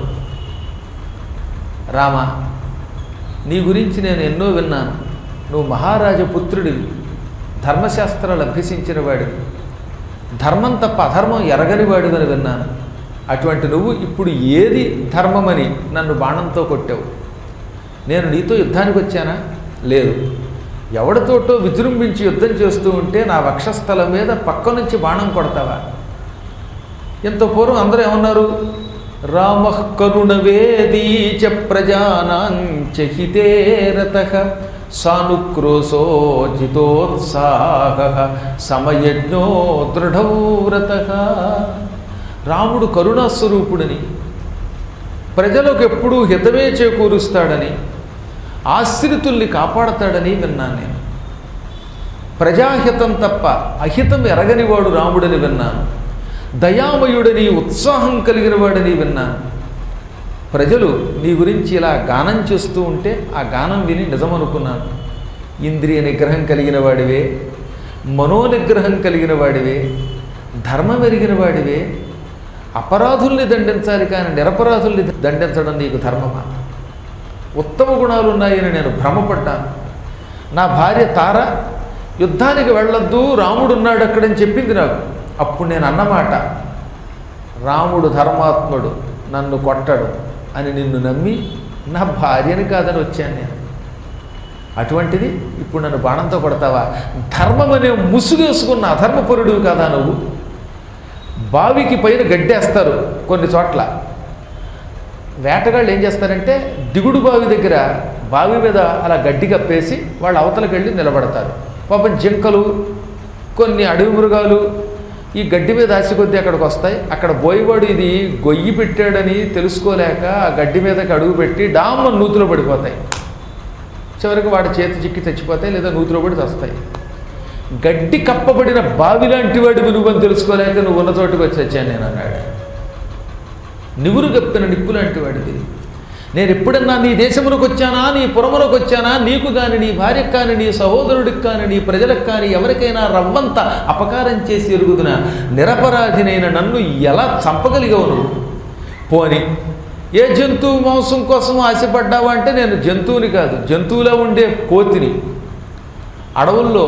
[SPEAKER 1] రామ నీ గురించి నేను ఎన్నో విన్నాను నువ్వు మహారాజ పుత్రుడివి ధర్మశాస్త్రాలు అభ్యసించిన వాడివి ధర్మం తప్ప అధర్మం ఎరగని వాడివని విన్నాను అటువంటి నువ్వు ఇప్పుడు ఏది ధర్మమని నన్ను బాణంతో కొట్టావు నేను నీతో యుద్ధానికి వచ్చానా లేదు ఎవడితోటో విజృంభించి యుద్ధం చేస్తూ ఉంటే నా వక్షస్థలం మీద పక్క నుంచి బాణం కొడతావా ఇంత పూర్వం అందరూ ఏమన్నారు రామ కరుణవేదీ చ ప్రజానాంచ హితే రత సానుక్రోశోజితోత్సాహ సమయజ్ఞో దృఢవ్రత రాముడు కరుణాస్వరూపుడని ప్రజలకు ఎప్పుడూ హితమే చేకూరుస్తాడని ఆశ్రితుల్ని కాపాడతాడని విన్నాను నేను ప్రజాహితం తప్ప అహితం ఎరగనివాడు రాముడని విన్నాను దయామయుడని ఉత్సాహం కలిగిన వాడని విన్నాను ప్రజలు నీ గురించి ఇలా గానం చేస్తూ ఉంటే ఆ గానం విని నిజమనుకున్నాను ఇంద్రియ నిగ్రహం కలిగిన వాడివే మనోనిగ్రహం కలిగిన వాడివే ధర్మం ఎరిగిన వాడివే అపరాధుల్ని దండించాలి కానీ నిరపరాధుల్ని దండించడం నీకు ధర్మమా ఉత్తమ గుణాలు ఉన్నాయని నేను భ్రమపడ్డాను నా భార్య తార యుద్ధానికి వెళ్ళొద్దు రాముడు ఉన్నాడు అక్కడని చెప్పింది నాకు అప్పుడు నేను అన్నమాట రాముడు ధర్మాత్ముడు నన్ను కొట్టడు అని నిన్ను నమ్మి నా భార్యని కాదని వచ్చాను నేను అటువంటిది ఇప్పుడు నన్ను బాణంతో కొడతావా ధర్మం అనే ముసుగేసుకున్న అధర్మపరుడు కదా నువ్వు బావికి పైన గడ్డేస్తారు కొన్ని చోట్ల వేటగాళ్ళు ఏం చేస్తారంటే దిగుడు బావి దగ్గర బావి మీద అలా గడ్డి కప్పేసి వాళ్ళు అవతలకి వెళ్ళి నిలబడతారు పాపం జింకలు కొన్ని అడవి మృగాలు ఈ గడ్డి మీద ఆశ కొద్దీ అక్కడికి వస్తాయి అక్కడ బోయవాడు ఇది గొయ్యి పెట్టాడని తెలుసుకోలేక ఆ గడ్డి మీదకి అడుగు పెట్టి డామ్మ నూతులో పడిపోతాయి చివరికి వాడి చేతి చిక్కి చచ్చిపోతాయి లేదా నూతిలో పడి చస్తాయి గడ్డి కప్పబడిన బావి లాంటి వాడి నువ్వని తెలుసుకోలేక నువ్వు ఉన్న చోటుకు వచ్చి వచ్చాను నేను అన్నాడు నివురు గప్పిన నిప్పు లాంటి వాడిది నేను ఎప్పుడన్నా నీ దేశమునకు వచ్చానా నీ పురమునకు వచ్చానా నీకు కాని నీ భార్యకు కాని నీ సహోదరుడికి కాని నీ ప్రజలకు కాని ఎవరికైనా రవ్వంత అపకారం చేసి ఎరుగుదున నిరపరాధినైన నన్ను ఎలా చంపగలిగావు నువ్వు పోని ఏ జంతువు మాంసం కోసం ఆశపడ్డావా అంటే నేను జంతువుని కాదు జంతువులో ఉండే కోతిని అడవుల్లో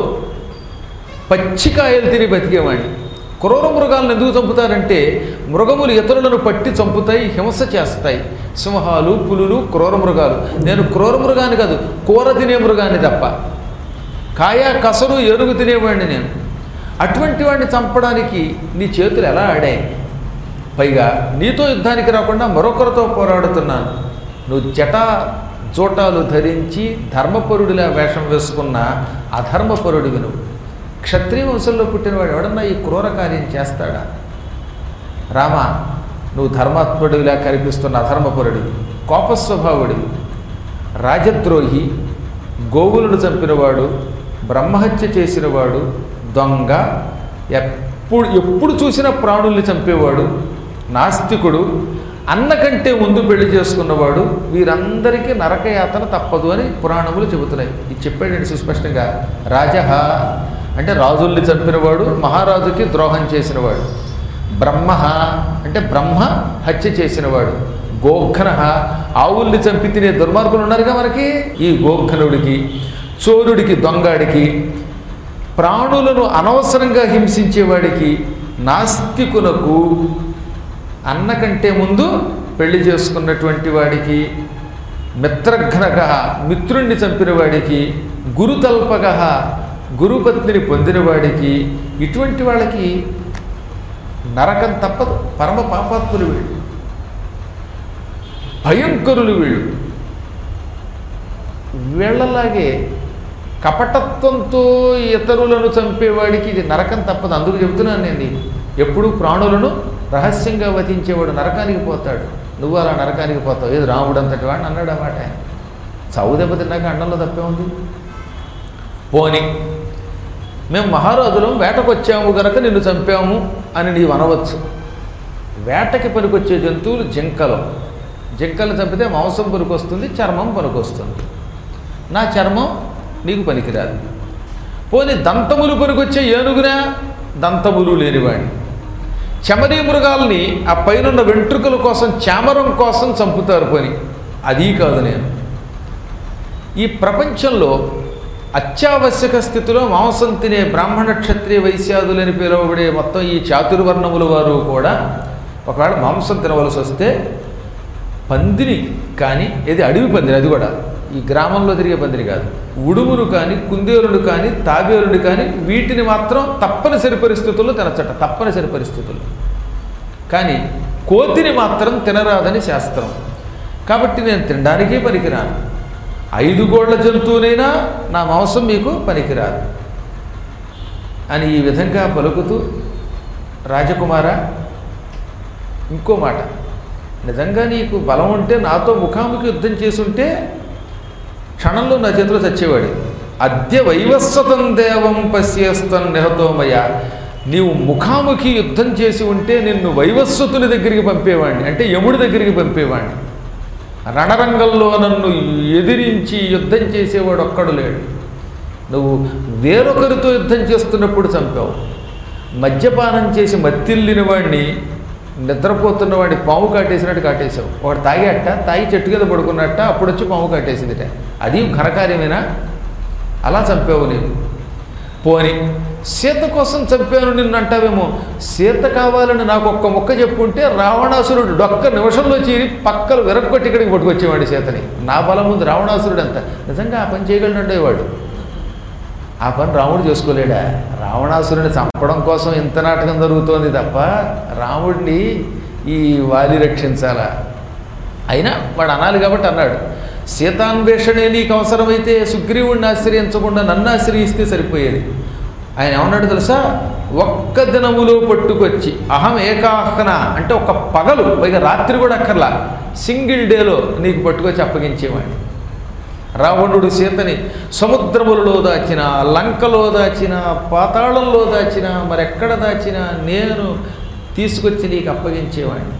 [SPEAKER 1] పచ్చికాయలు తిని బతికేవాడిని క్రూర మృగాలను ఎందుకు చంపుతారంటే మృగములు ఇతరులను పట్టి చంపుతాయి హింస చేస్తాయి సింహాలు పులులు క్రూర మృగాలు నేను క్రూర మృగాన్ని కాదు కూర తినే మృగాన్ని తప్ప కాయ కసరు ఎరుగు తినేవాడిని నేను అటువంటి వాడిని చంపడానికి నీ చేతులు ఎలా ఆడాయి పైగా నీతో యుద్ధానికి రాకుండా మరొకరితో పోరాడుతున్నాను నువ్వు జటా జోటాలు ధరించి ధర్మపరుడిలా వేషం వేసుకున్న అధర్మపరుడివి నువ్వు క్షత్రియ వంశంలో పుట్టినవాడు ఎవడన్నా ఈ క్రూర కార్యం చేస్తాడా రామ నువ్వు ధర్మాత్ముడిలా కనిపిస్తున్న అధర్మపరుడివి కోపస్వభావుడివి రాజద్రోహి గోవులను చంపినవాడు బ్రహ్మహత్య చేసినవాడు దొంగ ఎప్పుడు ఎప్పుడు చూసినా ప్రాణుల్ని చంపేవాడు నాస్తికుడు అన్న కంటే ముందు పెళ్లి చేసుకున్నవాడు వీరందరికీ నరకయాతన తప్పదు అని పురాణములు చెబుతున్నాయి ఇది చెప్పాడండి సుస్పష్టంగా రాజహ అంటే రాజుల్ని చంపినవాడు మహారాజుకి ద్రోహం చేసినవాడు బ్రహ్మ అంటే బ్రహ్మ హత్య చేసినవాడు గోఘన ఆవుల్ని చంపి తినే దుర్మార్గులు ఉన్నారుగా మనకి ఈ గోఘనుడికి చోరుడికి దొంగాడికి ప్రాణులను అనవసరంగా హింసించేవాడికి నాస్తికునకు అన్న కంటే ముందు పెళ్లి చేసుకున్నటువంటి వాడికి మిత్రఘ్నక మిత్రుణ్ణి చంపిన వాడికి గురుతల్పక గురుపత్నిని పొందిన వాడికి ఇటువంటి వాళ్ళకి నరకం తప్పదు పరమ పాపాత్ములు వీళ్ళు భయంకరులు వీళ్ళు వీళ్ళలాగే కపటత్వంతో ఇతరులను చంపేవాడికి ఇది నరకం తప్పదు అందుకు చెబుతున్నాను నేను నీకు ఎప్పుడు ప్రాణులను రహస్యంగా వధించేవాడు నరకానికి పోతాడు నువ్వు అలా నరకానికి పోతావు ఏది రాముడు అంతటి వాడిని అన్నాడు అన్నమాట ఆయన చౌ దెబ్బ తిన్నాక అన్నంలో తప్పే ఉంది పోని మేము మహారాజులం వేటకు వచ్చాము గనక నిన్ను చంపాము అని నీవు అనవచ్చు వేటకి పనికొచ్చే జంతువులు జింకలు జింకలు చంపితే మాంసం పనికొస్తుంది చర్మం పనికొస్తుంది నా చర్మం నీకు పనికిరాదు పోనీ దంతములు పనికొచ్చే ఏనుగునా దంతములు లేనివాడిని చెమరీ మృగాల్ని ఆ పైనున్న వెంట్రుకల కోసం చామరం కోసం చంపుతారు పని అది కాదు నేను ఈ ప్రపంచంలో అత్యావశ్యక స్థితిలో మాంసం తినే బ్రాహ్మణ క్షత్రియ వైశ్యాదులని పిలువబడే మొత్తం ఈ చాతుర్వర్ణముల వారు కూడా ఒకవేళ మాంసం తినవలసి వస్తే పందిని కానీ ఇది అడవి పందిని అది కూడా ఈ గ్రామంలో తిరిగే పందిని కాదు ఉడుమును కానీ కుందేలును కానీ తాబేలుని కానీ వీటిని మాత్రం తప్పనిసరి పరిస్థితుల్లో తినచ్చట తప్పనిసరి పరిస్థితుల్లో కానీ కోతిని మాత్రం తినరాదని శాస్త్రం కాబట్టి నేను తినడానికే పనికిరాను ఐదు గోళ్ల జంతువునైనా నా మాంసం మీకు పనికిరాదు అని ఈ విధంగా పలుకుతూ రాజకుమార ఇంకో మాట నిజంగా నీకు బలం ఉంటే నాతో ముఖాముఖి యుద్ధం చేసుంటే క్షణంలో నా చేతిలో చచ్చేవాడి అద్య వైవస్వతం దేవం పశ్యేస్తం నిహతోమయ నీవు ముఖాముఖి యుద్ధం చేసి ఉంటే నిన్ను వైవస్వతుని దగ్గరికి పంపేవాడిని అంటే యముడి దగ్గరికి పంపేవాడిని రణరంగంలో నన్ను ఎదిరించి యుద్ధం చేసేవాడు ఒక్కడు లేడు నువ్వు వేరొకరితో యుద్ధం చేస్తున్నప్పుడు చంపావు మద్యపానం చేసి మత్తిల్లిన వాడిని నిద్రపోతున్న వాడిని పాము కాటేసినట్టు కాటేశావు వాడు తాగేట తాగి చెట్టు కింద పడుకున్నట్ట అప్పుడు వచ్చి పాము కాటేసిందిట అది ఘనకార్యమేనా అలా చంపావు నేను పోని సీత కోసం చంపాను నిన్ను అంటావేమో సీత కావాలని నాకు ఒక్క మొక్క చెప్పుంటే రావణాసురుడు డొక్క నిమిషంలో చీరి పక్కలు విరగొట్టి ఇక్కడికి పట్టుకొచ్చేవాడు సీతని నా బలం ముందు రావణాసురుడు అంత నిజంగా ఆ పని చేయగలడు వాడు ఆ పని రాముడు చేసుకోలేడా రావణాసురుని చంపడం కోసం ఇంత నాటకం జరుగుతోంది తప్ప రాముడిని ఈ వాలి రక్షించాలా అయినా వాడు అనాలి కాబట్టి అన్నాడు సీతాన్వేషణే నీకు అవసరమైతే సుగ్రీవుడిని ఆశ్రయించకుండా నన్ను ఆశ్రయిస్తే సరిపోయేది ఆయన ఏమన్నాడు తెలుసా ఒక్క దినములో పట్టుకొచ్చి అహం ఏకాహన అంటే ఒక పగలు పైగా రాత్రి కూడా అక్కర్లా సింగిల్ డేలో నీకు పట్టుకొచ్చి అప్పగించేవాడిని రావణుడు సీతని సముద్రములలో దాచిన లంకలో దాచిన పాతాళంలో దాచిన మరెక్కడ దాచిన నేను తీసుకొచ్చి నీకు అప్పగించేవాడిని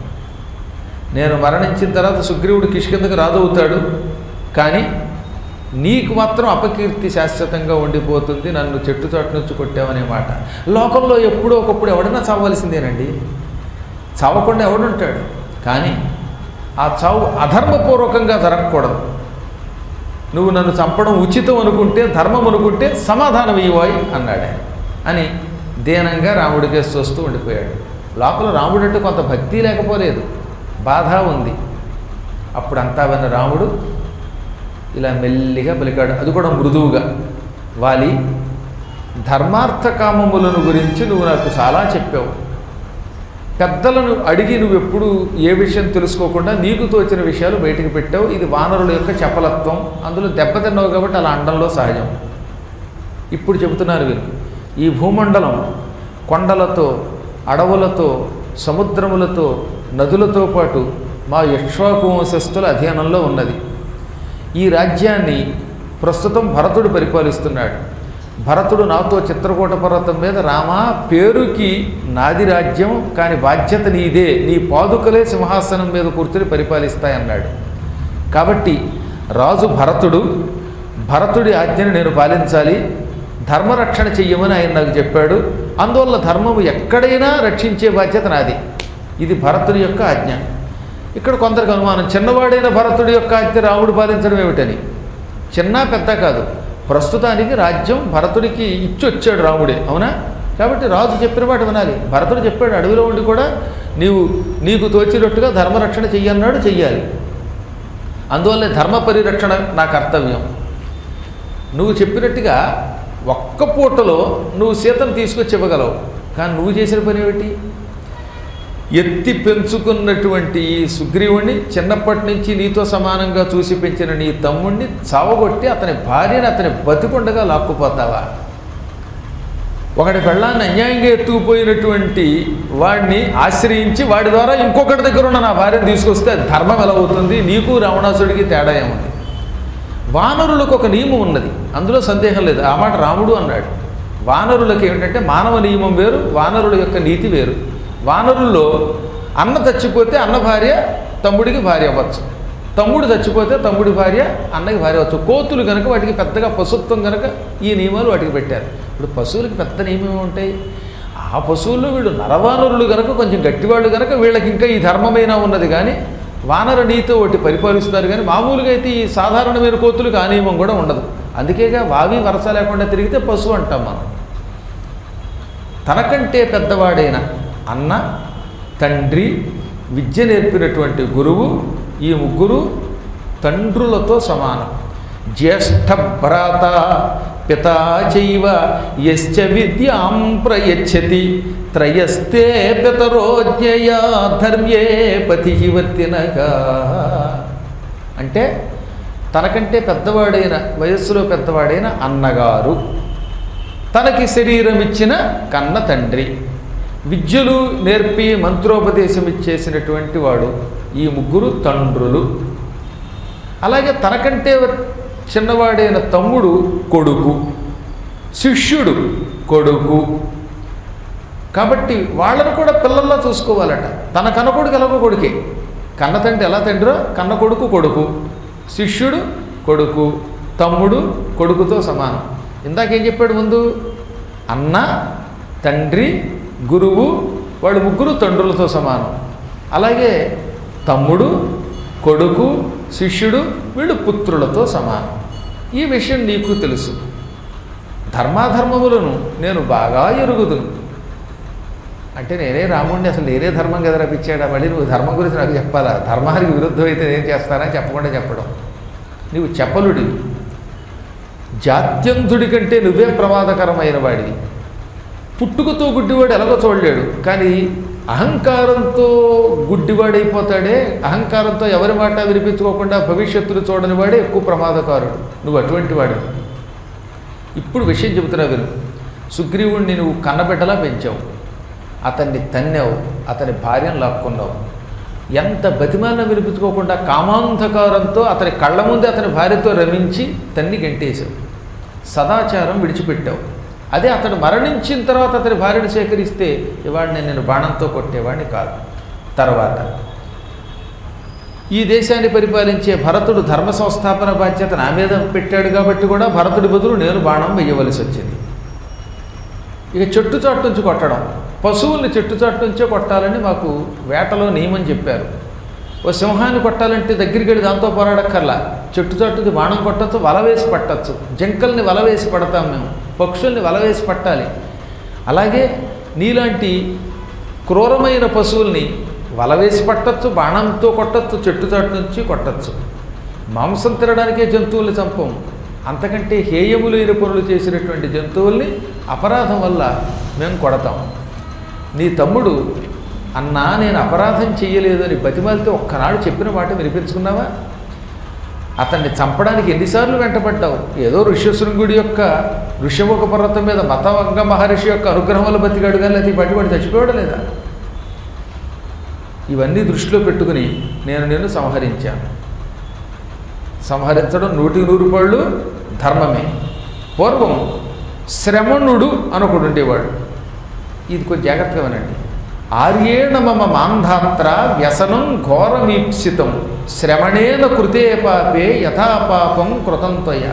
[SPEAKER 1] నేను మరణించిన తర్వాత సుగ్రీవుడు కిష్కిందకు రాదవుతాడు కానీ నీకు మాత్రం అపకీర్తి శాశ్వతంగా ఉండిపోతుంది నన్ను చెట్టు చోట నుంచి కొట్టావనే మాట లోకంలో ఎప్పుడో ఒకప్పుడు ఎవడన్నా చావవలసిందేనండి చావకుండా ఎవడుంటాడు కానీ ఆ చావు అధర్మపూర్వకంగా జరగకూడదు నువ్వు నన్ను చంపడం ఉచితం అనుకుంటే ధర్మం అనుకుంటే సమాధానం ఇవ్వాయి అన్నాడు ఆయన అని దీనంగా రాముడికి చూస్తూ ఉండిపోయాడు లోపల రాముడు అంటే కొంత భక్తి లేకపోలేదు బాధ ఉంది అప్పుడు అంతా విన్న రాముడు ఇలా మెల్లిగా పలికాడు అది కూడా మృదువుగా వాలి ధర్మార్థ కామములను గురించి నువ్వు నాకు చాలా చెప్పావు పెద్దలను అడిగి నువ్వు ఎప్పుడు ఏ విషయం తెలుసుకోకుండా నీకు తోచిన విషయాలు బయటికి పెట్టావు ఇది వానరుల యొక్క చపలత్వం అందులో దెబ్బతిన్నావు కాబట్టి అలా అండంలో సహజం ఇప్పుడు చెబుతున్నారు వీరు ఈ భూమండలం కొండలతో అడవులతో సముద్రములతో నదులతో పాటు మా యక్ష్వాకు వంశస్థుల అధీనంలో ఉన్నది ఈ రాజ్యాన్ని ప్రస్తుతం భరతుడు పరిపాలిస్తున్నాడు భరతుడు నాతో చిత్రకూట పర్వతం మీద రామా పేరుకి నాది రాజ్యం కానీ బాధ్యత నీదే నీ పాదుకలే సింహాసనం మీద కూర్చొని పరిపాలిస్తాయన్నాడు కాబట్టి రాజు భరతుడు భరతుడి ఆజ్ఞను నేను పాలించాలి ధర్మరక్షణ చెయ్యమని ఆయన నాకు చెప్పాడు అందువల్ల ధర్మము ఎక్కడైనా రక్షించే బాధ్యత నాది ఇది భరతుడి యొక్క ఆజ్ఞ ఇక్కడ కొందరికి అనుమానం చిన్నవాడైన భరతుడి యొక్క ఆజ్ఞ రాముడు పాలించడం ఏమిటని చిన్న పెద్ద కాదు ప్రస్తుతానికి రాజ్యం భరతుడికి ఇచ్చొచ్చాడు రాముడే అవునా కాబట్టి రాజు చెప్పిన మాట వినాలి భరతుడు చెప్పాడు అడవిలో ఉండి కూడా నీవు నీకు తోచినట్టుగా ధర్మరక్షణ చెయ్యన్నాడు చెయ్యాలి అందువల్లే ధర్మ పరిరక్షణ నా కర్తవ్యం నువ్వు చెప్పినట్టుగా ఒక్క పూటలో నువ్వు సీతను తీసుకొచ్చి ఇవ్వగలవు కానీ నువ్వు చేసిన పని ఏమిటి ఎత్తి పెంచుకున్నటువంటి ఈ సుగ్రీవుణ్ణి చిన్నప్పటి నుంచి నీతో సమానంగా చూసి పెంచిన నీ తమ్ముణ్ణి చావగొట్టి అతని భార్యని అతని బతికుండగా లాక్కుపోతావా ఒకటి పెళ్ళాన్ని అన్యాయంగా ఎత్తుకుపోయినటువంటి వాడిని ఆశ్రయించి వాడి ద్వారా ఇంకొకటి దగ్గర ఉన్న నా భార్యను తీసుకొస్తే అది ధర్మం ఎలా అవుతుంది నీకు రావణాసుడికి తేడా ఏముంది వానరులకు ఒక నియమం ఉన్నది అందులో సందేహం లేదు ఆ మాట రాముడు అన్నాడు వానరులకు ఏమిటంటే మానవ నియమం వేరు వానరుల యొక్క నీతి వేరు వానరుల్లో అన్న చచ్చిపోతే అన్న భార్య తమ్ముడికి భార్య అవ్వచ్చు తమ్ముడు చచ్చిపోతే తమ్ముడి భార్య అన్నకి భార్య అవ్వచ్చు కోతులు కనుక వాటికి పెద్దగా పశుత్వం కనుక ఈ నియమాలు వాటికి పెట్టారు ఇప్పుడు పశువులకి పెద్ద నియమం ఉంటాయి ఆ పశువుల్లో వీళ్ళు నరవానరులు కనుక కొంచెం గట్టివాళ్ళు కనుక వీళ్ళకి ఇంకా ఈ ధర్మమైనా ఉన్నది కానీ వానర నీతో ఒకటి పరిపాలిస్తారు కానీ మామూలుగా అయితే ఈ సాధారణమైన కోతులకు ఆ నియమం కూడా ఉండదు అందుకేగా వావి వరస లేకుండా తిరిగితే పశువు అంటాం మనం తనకంటే పెద్దవాడైన అన్న తండ్రి విద్య నేర్పినటువంటి గురువు ఈ ముగ్గురు తండ్రులతో సమానం జ్యేష్ఠ భ్రాత పితా చైవ యశ్చ విద్యాం ప్రయచ్చతి త్రయస్తే పితరోజ్ఞయా ధర్మ్యే పతి వర్తినగా అంటే తనకంటే పెద్దవాడైన వయస్సులో పెద్దవాడైన అన్నగారు తనకి శరీరం ఇచ్చిన కన్న తండ్రి విద్యలు నేర్పి మంత్రోపదేశం ఇచ్చేసినటువంటి వాడు ఈ ముగ్గురు తండ్రులు అలాగే తనకంటే చిన్నవాడైన తమ్ముడు కొడుకు శిష్యుడు కొడుకు కాబట్టి వాళ్ళను కూడా పిల్లల్లో చూసుకోవాలట తన కన్న కొడుకు ఎలాగో కొడుకే కన్న తండ్రి ఎలా తండ్రో కన్న కొడుకు కొడుకు శిష్యుడు కొడుకు తమ్ముడు కొడుకుతో సమానం ఇందాకేం చెప్పాడు ముందు అన్న తండ్రి గురువు వాళ్ళు ముగ్గురు తండ్రులతో సమానం అలాగే తమ్ముడు కొడుకు శిష్యుడు వీళ్ళు పుత్రులతో సమానం ఈ విషయం నీకు తెలుసు ధర్మాధర్మములను నేను బాగా ఎరుగుదును అంటే నేనే రాముడిని అసలు నేనే ధర్మం కదా రప్పించాడా మళ్ళీ నువ్వు ధర్మం గురించి నాకు చెప్పాలా ధర్మానికి విరుద్ధమైతే నేను చేస్తానా చెప్పకుండా చెప్పడం నువ్వు చెప్పలుడివి జాత్యంధుడి కంటే నువ్వే ప్రమాదకరమైన వాడివి పుట్టుకతో గుడ్డివాడు ఎలాగో చూడలేడు కానీ అహంకారంతో గుడ్డివాడైపోతాడే అహంకారంతో ఎవరి మాట వినిపించుకోకుండా భవిష్యత్తును చూడని వాడే ఎక్కువ ప్రమాదకారుడు నువ్వు అటువంటి వాడు ఇప్పుడు విషయం చెబుతున్నా విను సుగ్రీవుణ్ణి నువ్వు కన్నబిడ్డలా పెంచావు అతన్ని తన్నావు అతని భార్యను లాక్కున్నావు ఎంత బతిమాలను వినిపించుకోకుండా కామాంధకారంతో అతని కళ్ళ ముందే అతని భార్యతో రమించి తన్ని గెంటేశావు సదాచారం విడిచిపెట్టావు అదే అతడు మరణించిన తర్వాత అతని భార్యను సేకరిస్తే ఇవాళ నేను నేను బాణంతో కొట్టేవాడిని కాదు తర్వాత ఈ దేశాన్ని పరిపాలించే భరతుడు ధర్మ సంస్థాపన బాధ్యత నా మీద పెట్టాడు కాబట్టి కూడా భరతుడి బదులు నేను బాణం వేయవలసి వచ్చింది ఇక చెట్టు చాటు నుంచి కొట్టడం పశువుల్ని చెట్టు చాటు నుంచే కొట్టాలని మాకు వేటలో నియమం చెప్పారు ఓ సింహాన్ని కొట్టాలంటే దగ్గరికి వెళ్ళి దాంతో పోరాడక్కర్లా చెట్టు చాటుది బాణం కొట్టచ్చు వల వేసి పట్టచ్చు జంకల్ని వల వేసి పడతాం మేము పక్షుల్ని వల వేసి పట్టాలి అలాగే నీలాంటి క్రూరమైన పశువుల్ని వల వేసి పట్టచ్చు బాణంతో కొట్టచ్చు చెట్టు చాటు నుంచి కొట్టచ్చు మాంసం తినడానికే జంతువుల్ని చంపం అంతకంటే హేయములైన పనులు చేసినటువంటి జంతువుల్ని అపరాధం వల్ల మేము కొడతాం నీ తమ్ముడు అన్నా నేను అపరాధం చేయలేదు అని బతిమాలితే ఒక్కనాడు చెప్పిన మాట వినిపించుకున్నావా అతన్ని చంపడానికి ఎన్నిసార్లు వెంటబడ్డావు ఏదో ఋష్యశృంగుడి యొక్క ఋష్యముఖ పర్వతం మీద మతవంగ మహర్షి యొక్క అనుగ్రహం వల్ల బతికాడు కానీ అది పట్టుబడి చచ్చిపోయాడు లేదా ఇవన్నీ దృష్టిలో పెట్టుకుని నేను నేను సంహరించాను సంహరించడం నూటికి నూరు పళ్ళు ధర్మమే పూర్వం శ్రమణుడు అనొకడు ఉండేవాడు ఇది కొంచెం జాగ్రత్తగా వినండి ఆర్యేణ మమ మాంధాత్ర వ్యసనం ఘోరమీప్సితం శ్రవణేన కృతే పాపే యథాపాపం కృతంతయ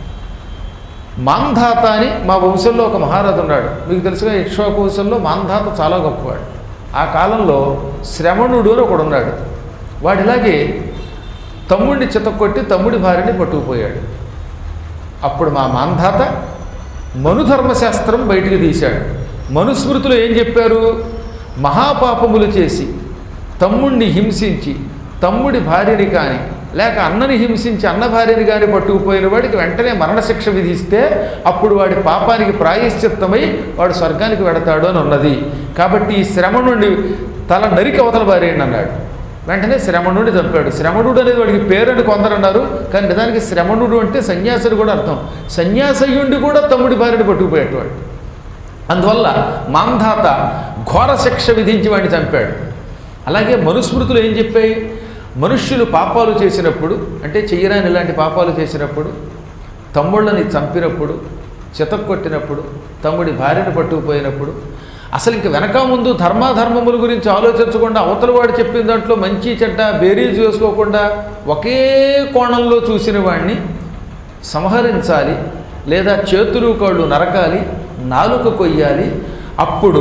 [SPEAKER 1] మాంధాత అని మా వంశంలో ఒక మహారాజు ఉన్నాడు మీకు తెలుసుగా ఇక్ష్వాకు వంశంలో మాంధాత చాలా గొప్పవాడు ఆ కాలంలో శ్రవణుడు అని ఒకడు ఉన్నాడు వాడు ఇలాగే తమ్ముడిని చితక్కొట్టి తమ్ముడి భార్యని పట్టుకుపోయాడు అప్పుడు మా మాంధాత మనుధర్మశాస్త్రం బయటికి తీశాడు మనుస్మృతులు ఏం చెప్పారు మహాపాపములు చేసి తమ్ముణ్ణి హింసించి తమ్ముడి భార్యని కానీ లేక అన్నని హింసించి అన్న భార్యని కానీ పట్టుకుపోయిన వాడికి వెంటనే మరణశిక్ష విధిస్తే అప్పుడు వాడి పాపానికి ప్రాయశ్చిత్తమై వాడు స్వర్గానికి వెడతాడు అని ఉన్నది కాబట్టి ఈ శ్రమ నుండి తల నరికి అవతల భార్యని అన్నాడు వెంటనే శ్రమణుడిని చంపాడు శ్రమణుడు అనేది వాడికి పేరని కొందరు అన్నారు కానీ నిజానికి శ్రమణుడు అంటే సన్యాసుడు కూడా అర్థం సన్యాసయుండి కూడా తమ్ముడి భార్యని పట్టుకుపోయేటవాడు అందువల్ల మాంధాత ఘోర శిక్ష విధించి వాడిని చంపాడు అలాగే మనుస్మృతులు ఏం చెప్పాయి మనుష్యులు పాపాలు చేసినప్పుడు అంటే చెయ్యరాని ఇలాంటి పాపాలు చేసినప్పుడు తమ్ముళ్ళని చంపినప్పుడు చితక్కొట్టినప్పుడు తమ్ముడి భార్యను పట్టుకుపోయినప్పుడు అసలు ఇంక వెనక ముందు ధర్మాధర్మముల గురించి ఆలోచించకుండా అవతల వాడు చెప్పిన దాంట్లో మంచి చెడ్డ బేరీజ్ చేసుకోకుండా ఒకే కోణంలో చూసిన వాడిని సంహరించాలి లేదా చేతులు కాళ్ళు నరకాలి నాలుక కొయ్యాలి అప్పుడు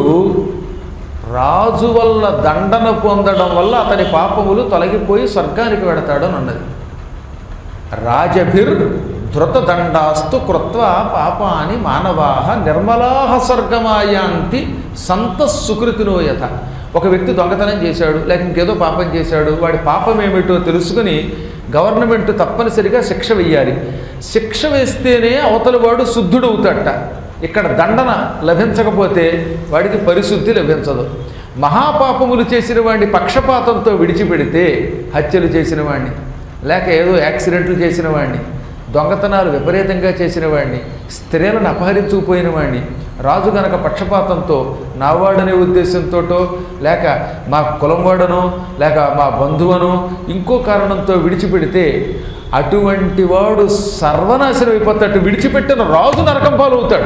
[SPEAKER 1] రాజు వల్ల దండన పొందడం వల్ల అతని పాపములు తొలగిపోయి స్వర్గానికి వెడతాడని ఉన్నది రాజభిర్ ధృతదండాస్తు కృత్వ పాపాని మానవాహ నిర్మలాహ స్వర్గమాయాంతి సంత సుకృతినో యథ ఒక వ్యక్తి దొంగతనం చేశాడు లేక ఇంకేదో పాపం చేశాడు వాడి పాపం ఏమిటో తెలుసుకుని గవర్నమెంట్ తప్పనిసరిగా శిక్ష వెయ్యాలి శిక్ష వేస్తేనే అవతల వాడు శుద్ధుడవుతాడట ఇక్కడ దండన లభించకపోతే వాడికి పరిశుద్ధి లభించదు మహాపాపములు చేసిన వాడిని పక్షపాతంతో విడిచిపెడితే హత్యలు చేసిన వాడిని లేక ఏదో యాక్సిడెంట్లు చేసిన వాడిని దొంగతనాలు విపరీతంగా చేసిన వాడిని స్త్రీలను అపహరించుకుపోయిన వాడిని రాజు గనక పక్షపాతంతో నావాడనే ఉద్దేశంతోటో లేక మా కులం వాడనో లేక మా బంధువనో ఇంకో కారణంతో విడిచిపెడితే అటువంటి వాడు సర్వనాశనం అయిపోతాడు విడిచిపెట్టిన రాజు నరకం పాలవుతాడు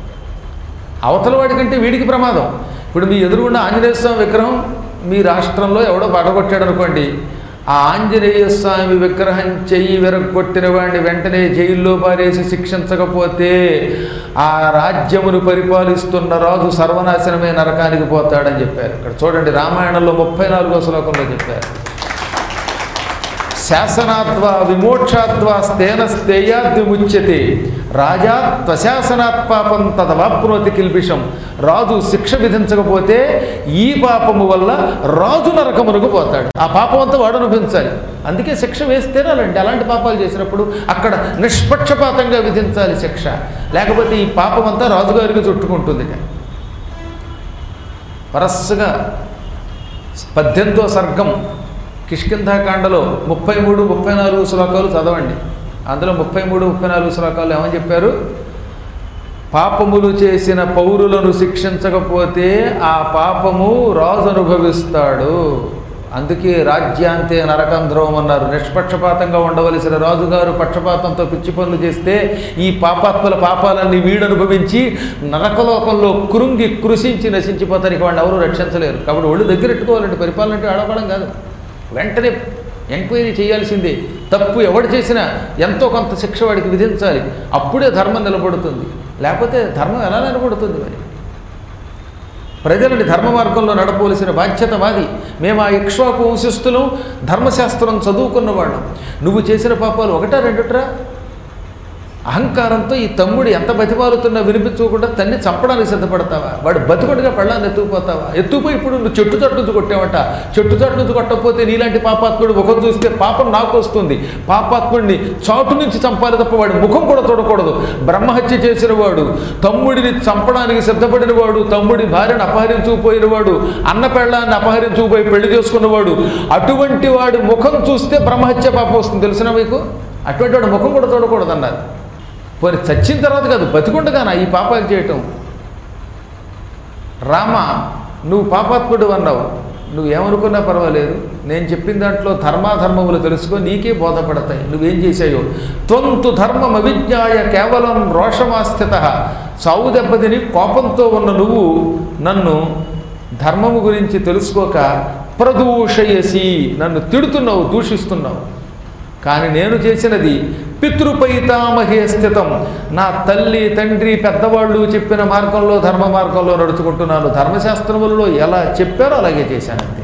[SPEAKER 1] అవతల వాడి కంటే వీడికి ప్రమాదం ఇప్పుడు మీ ఎదురుగుండా ఆంజనేయ స్వామి విగ్రహం మీ రాష్ట్రంలో ఎవడో పడగొట్టాడు అనుకోండి ఆ ఆంజనేయ స్వామి విగ్రహం చెయ్యి విరగొట్టిన వాడిని వెంటనే జైల్లో పారేసి శిక్షించకపోతే ఆ రాజ్యమును పరిపాలిస్తున్న రాజు సర్వనాశనమే నరకానికి పోతాడని చెప్పారు ఇక్కడ చూడండి రామాయణంలో ముప్పై నాలుగో శ్లోకంలో చెప్పారు శాసనాద్వా విమోక్షాద్వా స్తేన స్థేయాద్విముచ్యతే రాజా త్వశాసనాత్ పాపం తదవాప్నోతి కిల్బిషం రాజు శిక్ష విధించకపోతే ఈ పాపము వల్ల రాజు నరకమునకు పోతాడు ఆ పాపం అంతా వాడు అనుభవించాలి అందుకే శిక్ష వేస్తేనే అలాంటి అలాంటి పాపాలు చేసినప్పుడు అక్కడ నిష్పక్షపాతంగా విధించాలి శిక్ష లేకపోతే ఈ పాపం అంతా రాజుగారికి చుట్టుకుంటుంది వరస్సుగా పద్దెనిమిదో సర్గం కిష్కింధాకాండలో ముప్పై మూడు ముప్పై నాలుగు శ్లోకాలు చదవండి అందులో ముప్పై మూడు ముప్పై నాలుగు శ్లోకాలు ఏమని చెప్పారు పాపములు చేసిన పౌరులను శిక్షించకపోతే ఆ పాపము రాజు అనుభవిస్తాడు అందుకే రాజ్యాంతే నరకంధ్రవం అన్నారు నిష్పక్షపాతంగా ఉండవలసిన రాజుగారు పక్షపాతంతో పిచ్చి పనులు చేస్తే ఈ పాపాత్మల పాపాలన్నీ వీడు అనుభవించి నరకలోకంలో కృంగి కృషించి నశించిపోతానికి వాడిని ఎవరు రక్షించలేరు కాబట్టి ఒళ్ళు దగ్గరెట్టుకోవాలంటే పరిపాలన అంటే ఆడపడం కాదు వెంటనే ఎంక్వైరీ చేయాల్సిందే తప్పు ఎవడు చేసినా ఎంతో కొంత శిక్ష వాడికి విధించాలి అప్పుడే ధర్మం నిలబడుతుంది లేకపోతే ధర్మం ఎలా నిలబడుతుంది మరి ప్రజలని ధర్మ మార్గంలో నడపవలసిన బాధ్యత మాది మేము ఆ ఇక్ష్వాకు వంశస్థులం ధర్మశాస్త్రం చదువుకున్న వాళ్ళం నువ్వు చేసిన పాపాలు ఒకటా రెండుట్రా అహంకారంతో ఈ తమ్ముడు ఎంత బతిమాలుతున్నా వినిపించుకోకుండా తన్ని చంపడానికి సిద్ధపడతావా వాడు బతుకుడిగా పెళ్ళాన్ని ఎత్తుకుపోతావా ఎత్తుకుపోయి ఇప్పుడు నువ్వు చెట్టు చట్టు నుంచి కొట్టావట చెట్టు చట్టు నుంచి కొట్టకపోతే నీలాంటి పాపాత్ముడు ముఖం చూస్తే పాపం నాకు వస్తుంది పాపాత్ముడిని చాటు నుంచి చంపాలి తప్ప వాడి ముఖం కూడా చూడకూడదు బ్రహ్మహత్య చేసిన వాడు తమ్ముడిని చంపడానికి సిద్ధపడిన వాడు తమ్ముడి భార్యను అపహరించుకుపోయిన వాడు అన్న పెళ్ళాన్ని అపహరించుకుపోయి పెళ్లి చేసుకున్నవాడు అటువంటి వాడి ముఖం చూస్తే బ్రహ్మహత్య పాపం వస్తుంది తెలిసిన మీకు అటువంటి వాడి ముఖం కూడా చూడకూడదు అన్నారు పోనీ చచ్చిన తర్వాత కాదు బతికుండగానా ఈ పాపాలు చేయటం రామ నువ్వు పాపాత్ముడు అన్నావు నువ్వు ఏమనుకున్నా పర్వాలేదు నేను చెప్పిన దాంట్లో ధర్మాధర్మములు తెలుసుకో నీకే బోధపడతాయి నువ్వేం చేశాయో త్వంతు ధర్మం అవిజ్ఞాయ కేవలం రోషమాస్థిత చావు దెబ్బతిని కోపంతో ఉన్న నువ్వు నన్ను ధర్మము గురించి తెలుసుకోక ప్రదూషయసి నన్ను తిడుతున్నావు దూషిస్తున్నావు కానీ నేను చేసినది పితృపైతామహే స్థితం నా తల్లి తండ్రి పెద్దవాళ్ళు చెప్పిన మార్గంలో ధర్మ మార్గంలో నడుచుకుంటున్నాను ధర్మశాస్త్రములలో ఎలా చెప్పారో అలాగే చేశాను అంతే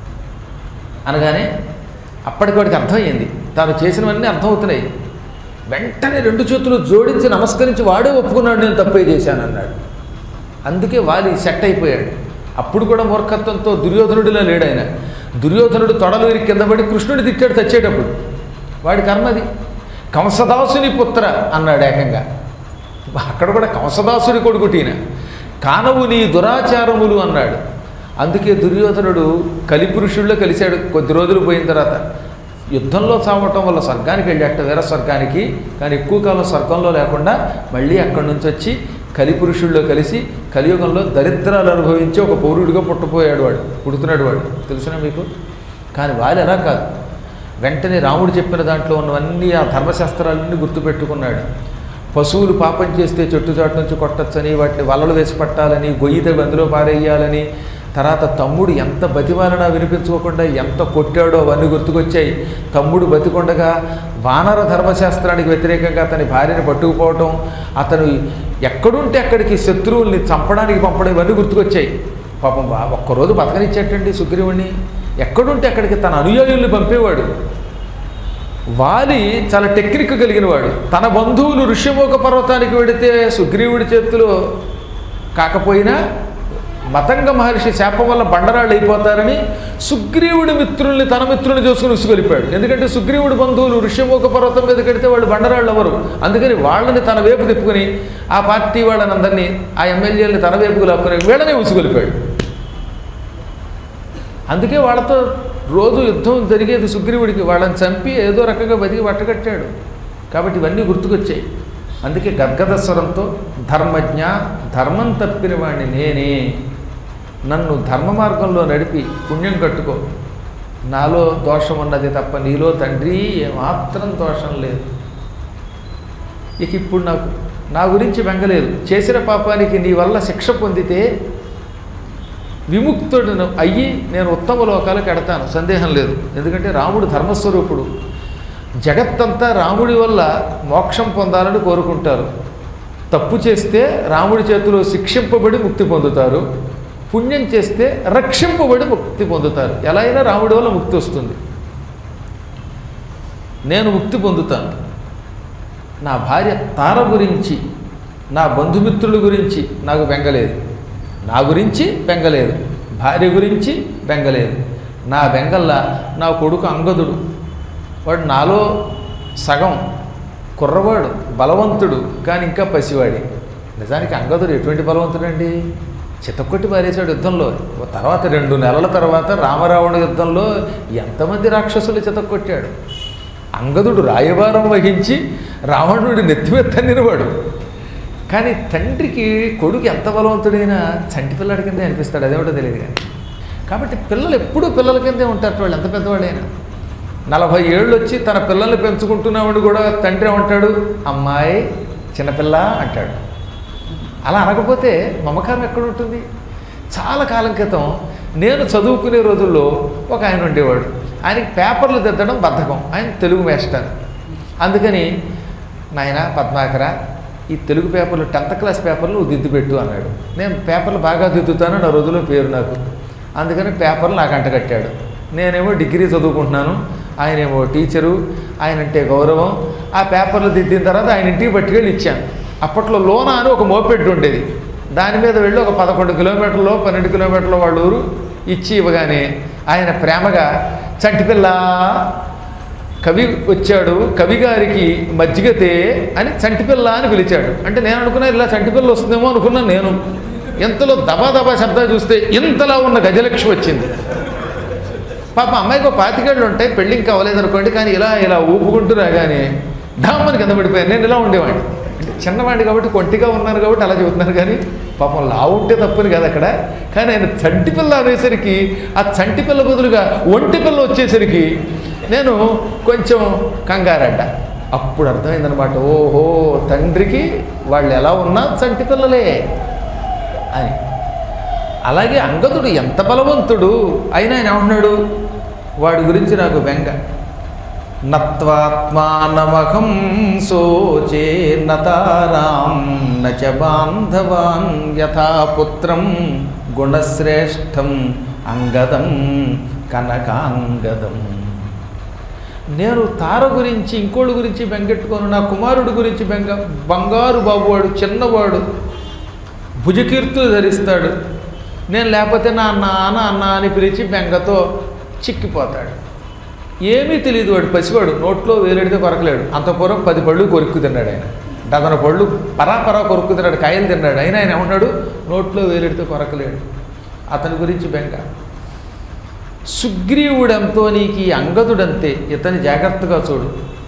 [SPEAKER 1] అనగానే అప్పటికి వాడికి అర్థమయ్యింది తాను చేసినవన్నీ అర్థమవుతున్నాయి వెంటనే రెండు చేతులు జోడించి నమస్కరించి వాడే ఒప్పుకున్నాడు నేను తప్పే చేశాను అన్నాడు అందుకే వాలి సెట్ అయిపోయాడు అప్పుడు కూడా మూర్ఖత్వంతో దుర్యోధనుడిలో లేడు ఆయన దుర్యోధనుడు తొడలు విరి కింద పడి కృష్ణుడి తిట్టాడు చచ్చేటప్పుడు వాడి కర్మది కంసదాసుని పుత్ర అన్నాడు ఏకంగా అక్కడ కూడా కంసదాసుని కొడుకుటీన కానవు నీ దురాచారములు అన్నాడు అందుకే దుర్యోధనుడు కలిపురుషుల్లో కలిశాడు కొద్ది రోజులు పోయిన తర్వాత యుద్ధంలో చావటం వల్ల స్వర్గానికి వెళ్ళాట వీర స్వర్గానికి కానీ ఎక్కువ కాలం స్వర్గంలో లేకుండా మళ్ళీ అక్కడి నుంచి వచ్చి కలిపురుషుల్లో కలిసి కలియుగంలో దరిద్రాలు అనుభవించి ఒక పౌరుడిగా పుట్టపోయాడు వాడు పుడుతున్నాడు వాడు తెలుసునా మీకు కానీ వాళ్ళు ఎలా కాదు వెంటనే రాముడు చెప్పిన దాంట్లో ఉన్నవన్నీ ఆ ధర్మశాస్త్రాలన్నీ గుర్తుపెట్టుకున్నాడు పశువులు పాపం చేస్తే చెట్టు చాటు నుంచి కొట్టచ్చని వాటిని వలలు వేసి పట్టాలని గొయ్యి తవ్వి అందులో పారేయాలని తర్వాత తమ్ముడు ఎంత బతిమాలనా వినిపించుకోకుండా ఎంత కొట్టాడో అవన్నీ గుర్తుకొచ్చాయి తమ్ముడు బతికొండగా వానర ధర్మశాస్త్రానికి వ్యతిరేకంగా అతని భార్యని పట్టుకుపోవటం అతను ఎక్కడుంటే అక్కడికి శత్రువుల్ని చంపడానికి పంపడం ఇవన్నీ గుర్తుకొచ్చాయి పాపం వా- ఒక్కరోజు బతకనిచ్చేటండి సుగ్రీవుణ్ణి ఎక్కడుంటే అక్కడికి తన అనుయాయుల్ని పంపేవాడు వాలి చాలా టెక్నిక్ కలిగిన వాడు తన బంధువులు ఋష్యమోక పర్వతానికి వెడితే సుగ్రీవుడి చేతిలో కాకపోయినా మతంగ మహర్షి శాపం వల్ల బండరాళ్ళు అయిపోతారని సుగ్రీవుడి మిత్రుల్ని తన మిత్రుల్ని చేసుకుని ఉసుగొలిపాడు ఎందుకంటే సుగ్రీవుడి బంధువులు ఋష్యమోక పర్వతం మీద కడితే వాళ్ళు బండరాళ్ళు ఎవరు అందుకని వాళ్ళని తన వైపు తిప్పుకొని ఆ పార్టీ వాళ్ళని అందరినీ ఆ ఎమ్మెల్యేలని తన వైపుకు లాక్కుని వీళ్ళనే ఉసుగొలిపాడు అందుకే వాళ్ళతో రోజు యుద్ధం జరిగేది సుగ్రీవుడికి వాళ్ళని చంపి ఏదో రకంగా బతికి పట్టగట్టాడు కాబట్టి ఇవన్నీ గుర్తుకొచ్చాయి అందుకే గద్గద స్వరంతో ధర్మజ్ఞ ధర్మం తప్పిన వాడిని నేనే నన్ను ధర్మ మార్గంలో నడిపి పుణ్యం కట్టుకో నాలో దోషం ఉన్నది తప్ప నీలో తండ్రి ఏమాత్రం దోషం లేదు ఇక ఇప్పుడు నాకు నా గురించి వెంగలేదు చేసిన పాపానికి నీ వల్ల శిక్ష పొందితే విముక్తుడును అయ్యి నేను ఉత్తమ లోకాలకు ఎడతాను సందేహం లేదు ఎందుకంటే రాముడు ధర్మస్వరూపుడు జగత్తంతా రాముడి వల్ల మోక్షం పొందాలని కోరుకుంటారు తప్పు చేస్తే రాముడి చేతిలో శిక్షింపబడి ముక్తి పొందుతారు పుణ్యం చేస్తే రక్షింపబడి ముక్తి పొందుతారు ఎలా అయినా రాముడి వల్ల ముక్తి వస్తుంది నేను ముక్తి పొందుతాను నా భార్య తార గురించి నా బంధుమిత్రుల గురించి నాకు బెంగలేదు నా గురించి బెంగలేదు భార్య గురించి బెంగలేదు నా బెంగల్లా నా కొడుకు అంగదుడు వాడు నాలో సగం కుర్రవాడు బలవంతుడు కానీ ఇంకా పసివాడి నిజానికి అంగదుడు ఎటువంటి బలవంతుడండి చితక్కొట్టి పారేశాడు యుద్ధంలో ఓ తర్వాత రెండు నెలల తర్వాత రామరావణ యుద్ధంలో ఎంతమంది రాక్షసులు చితక్కొట్టాడు అంగదుడు రాయబారం వహించి రావణుడి నెత్తిమెత్తనివాడు కానీ తండ్రికి కొడుకు ఎంత బలవంతుడైనా చంటి పిల్లాడి కిందే అనిపిస్తాడు అదేమిటో తెలియదు కానీ కాబట్టి పిల్లలు ఎప్పుడూ పిల్లల కిందే ఉంటారు వాళ్ళు ఎంత పెద్దవాడైనా నలభై ఏళ్ళు వచ్చి తన పిల్లల్ని పెంచుకుంటున్నవాడు కూడా తండ్రి ఏమంటాడు అమ్మాయి చిన్నపిల్ల అంటాడు అలా అనకపోతే మమకారం ఎక్కడ ఉంటుంది చాలా కాలం క్రితం నేను చదువుకునే రోజుల్లో ఒక ఆయన ఉండేవాడు ఆయనకి పేపర్లు దిద్దడం బద్ధకం ఆయన తెలుగు మేస్టర్ అందుకని నాయన పద్మాకర ఈ తెలుగు పేపర్లు టెన్త్ క్లాస్ పేపర్లు నువ్వు దిద్దుపెట్టు అన్నాడు నేను పేపర్లు బాగా దిద్దుతాను నా రోజులో పేరు నాకు అందుకని పేపర్లు నాకు అంటగట్టాడు నేనేమో డిగ్రీ చదువుకుంటున్నాను ఆయనేమో టీచరు ఆయన అంటే గౌరవం ఆ పేపర్లు దిద్దిన తర్వాత ఆయన ఇంటికి పట్టుకెళ్ళి ఇచ్చాను అప్పట్లో లోనా అని ఒక మోపెట్టు ఉండేది దాని మీద వెళ్ళి ఒక పదకొండు కిలోమీటర్లో పన్నెండు కిలోమీటర్ల వాళ్ళ ఊరు ఇచ్చి ఇవ్వగానే ఆయన ప్రేమగా చంటిపిల్ల కవి వచ్చాడు కవి గారికి మజ్జిగతే అని చంటిపిల్ల అని పిలిచాడు అంటే నేను అనుకున్నా ఇలా చంటిపిల్ల వస్తుందేమో అనుకున్నాను నేను ఎంతలో దబా దబా శబ్దాలు చూస్తే ఇంతలా ఉన్న గజలక్ష్మి వచ్చింది పాప అమ్మాయికి ఒక పాతికేళ్ళు ఉంటాయి పెళ్ళి ఇంకా అవ్వలేదు అనుకోండి కానీ ఇలా ఇలా ఊపుకుంటూ రాగానే డామ్మని కింద పడిపోయాను నేను ఇలా ఉండేవాడిని అంటే చిన్నవాడిని కాబట్టి కొంటిగా ఉన్నాను కాబట్టి అలా చెబుతున్నాను కానీ పాపం లావు ఉంటే తప్పని కాదు అక్కడ కానీ ఆయన చంటి పిల్ల అనేసరికి ఆ చంటి పిల్ల బదులుగా ఒంటి పిల్ల వచ్చేసరికి నేను కొంచెం కంగారడ్డ అప్పుడు అర్థమైందనమాట ఓహో తండ్రికి వాళ్ళు ఎలా ఉన్నా చంటి పిల్లలే అని అలాగే అంగదుడు ఎంత బలవంతుడు అయినా ఆయన ఏమంటున్నాడు వాడి గురించి నాకు బెంగ నత్వాత్మానమహం శోచే నతారాం నచ బాంధవాన్ యథాపుత్రం గుణశ్రేష్టం అంగదం కనకాంగదం నేను తార గురించి ఇంకోళ్ళ గురించి బెంగెట్టుకోను నా కుమారుడు గురించి బెంగ బంగారు బాబువాడు చిన్నవాడు భుజకీర్తులు ధరిస్తాడు నేను లేకపోతే నా నాన్న అన్న అని పిలిచి బెంగతో చిక్కిపోతాడు ఏమీ తెలియదు వాడు పసివాడు నోట్లో వేలెడితే కొరకలేడు అంత పూర్వం పది పళ్ళు కొరుక్కు తిన్నాడు ఆయన డజన పళ్ళు పరాపరా కొరుక్కు తిన్నాడు కాయలు తిన్నాడు అయినా ఆయన ఏమన్నాడు నోట్లో వేలెడితే కొరకలేడు అతని గురించి బెంగ సుగ్రీవుడంతో నీకు ఈ అంగదుడంతే ఇతని జాగ్రత్తగా చూడు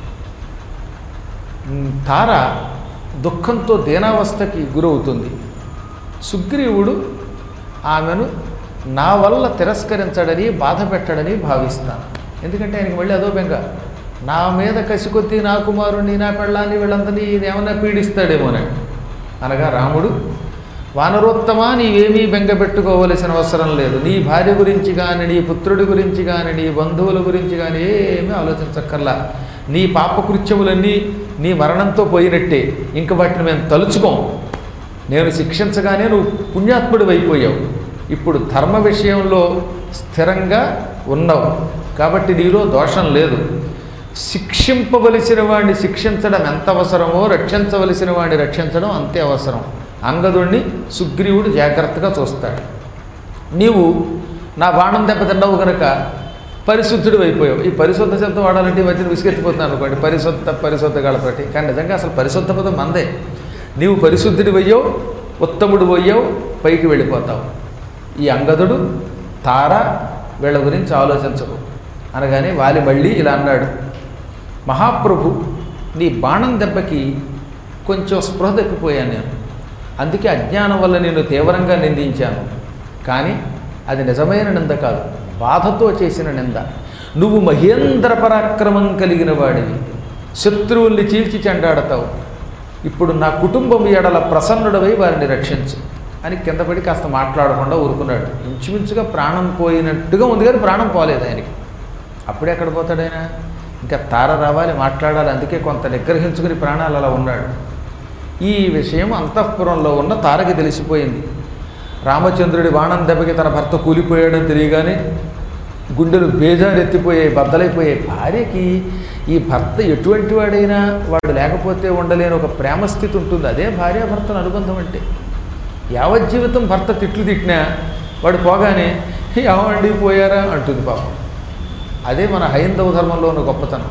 [SPEAKER 1] ఉమ్, తార దుఃఖంతో దీనావస్థకి గురవుతుంది సుగ్రీవుడు ఆమెను నా వల్ల తిరస్కరించడని బాధ పెట్టడని భావిస్తాను ఎందుకంటే ఆయనకి మళ్ళీ అదో బెంగ నా మీద కసి కొద్దీ నా కుమారుణ్ణి నా పెళ్ళాన్ని వీళ్ళందరినీ ఏమన్నా పీడిస్తాడేమోనని అనగా రాముడు వానరోత్తమా నీవేమీ బెంగ పెట్టుకోవలసిన అవసరం లేదు నీ భార్య గురించి కానీ నీ పుత్రుడి గురించి కానీ నీ బంధువుల గురించి కానీ ఏమీ ఆలోచించక్కర్లా నీ పాపకృత్యములన్నీ నీ మరణంతో పోయినట్టే ఇంక వాటిని మేము తలుచుకోం నేను శిక్షించగానే నువ్వు పుణ్యాత్ముడు అయిపోయావు ఇప్పుడు ధర్మ విషయంలో స్థిరంగా ఉన్నావు కాబట్టి నీలో దోషం లేదు శిక్షింపవలసిన వాడిని శిక్షించడం ఎంత అవసరమో రక్షించవలసిన వాడిని రక్షించడం అంతే అవసరం అంగదుణ్ణి సుగ్రీవుడు జాగ్రత్తగా చూస్తాడు నీవు నా బాణం దెబ్బతిన్నావు కనుక పరిశుద్ధుడు అయిపోయావు ఈ పరిశుద్ధ శబ్దం వాడాలంటే ఈ మధ్యన విసిగెత్తిపోతున్నాను అనుకోండి పరిశుద్ధ పరిశుద్ధ గడపటి కానీ నిజంగా అసలు పరిశుద్ధ పదం మందే నీవు పరిశుద్ధుడి పోయావు ఉత్తముడు పోయావు పైకి వెళ్ళిపోతావు ఈ అంగదుడు తార వీళ్ళ గురించి ఆలోచించకు అనగానే వాలి మళ్ళీ ఇలా అన్నాడు మహాప్రభు నీ బాణం దెబ్బకి కొంచెం స్పృహ తప్పిపోయాను నేను అందుకే అజ్ఞానం వల్ల నేను తీవ్రంగా నిందించాను కానీ అది నిజమైన నింద కాదు బాధతో చేసిన నింద నువ్వు మహేంద్ర పరాక్రమం కలిగిన వాడివి శత్రువుల్ని చీల్చి చెండాడతావు ఇప్పుడు నా కుటుంబం ఎడల ప్రసన్నుడవై వారిని రక్షించు అని కిందపడి కాస్త మాట్లాడకుండా ఊరుకున్నాడు ఇంచుమించుగా ప్రాణం పోయినట్టుగా ఉంది కానీ ప్రాణం పోలేదు ఆయనకి అప్పుడే ఎక్కడ పోతాడు ఆయన ఇంకా తార రావాలి మాట్లాడాలి అందుకే కొంత నిగ్రహించుకుని ప్రాణాలు అలా ఉన్నాడు ఈ విషయం అంతఃపురంలో ఉన్న తారకి తెలిసిపోయింది రామచంద్రుడి బాణం దెబ్బకి తన భర్త కూలిపోయాడని తెలియగానే గుండెలు బేజారెత్తిపోయాయి బద్దలైపోయాయి భార్యకి ఈ భర్త ఎటువంటి వాడైనా వాడు లేకపోతే ఉండలేని ఒక ప్రేమ స్థితి ఉంటుంది అదే భార్యాభర్తల అనుబంధం అంటే యావజ్జీవితం భర్త తిట్లు తిట్టినా వాడు పోగానే ఏమండి పోయారా అంటుంది పాపం అదే మన హైందవ ధర్మంలో ఉన్న గొప్పతనం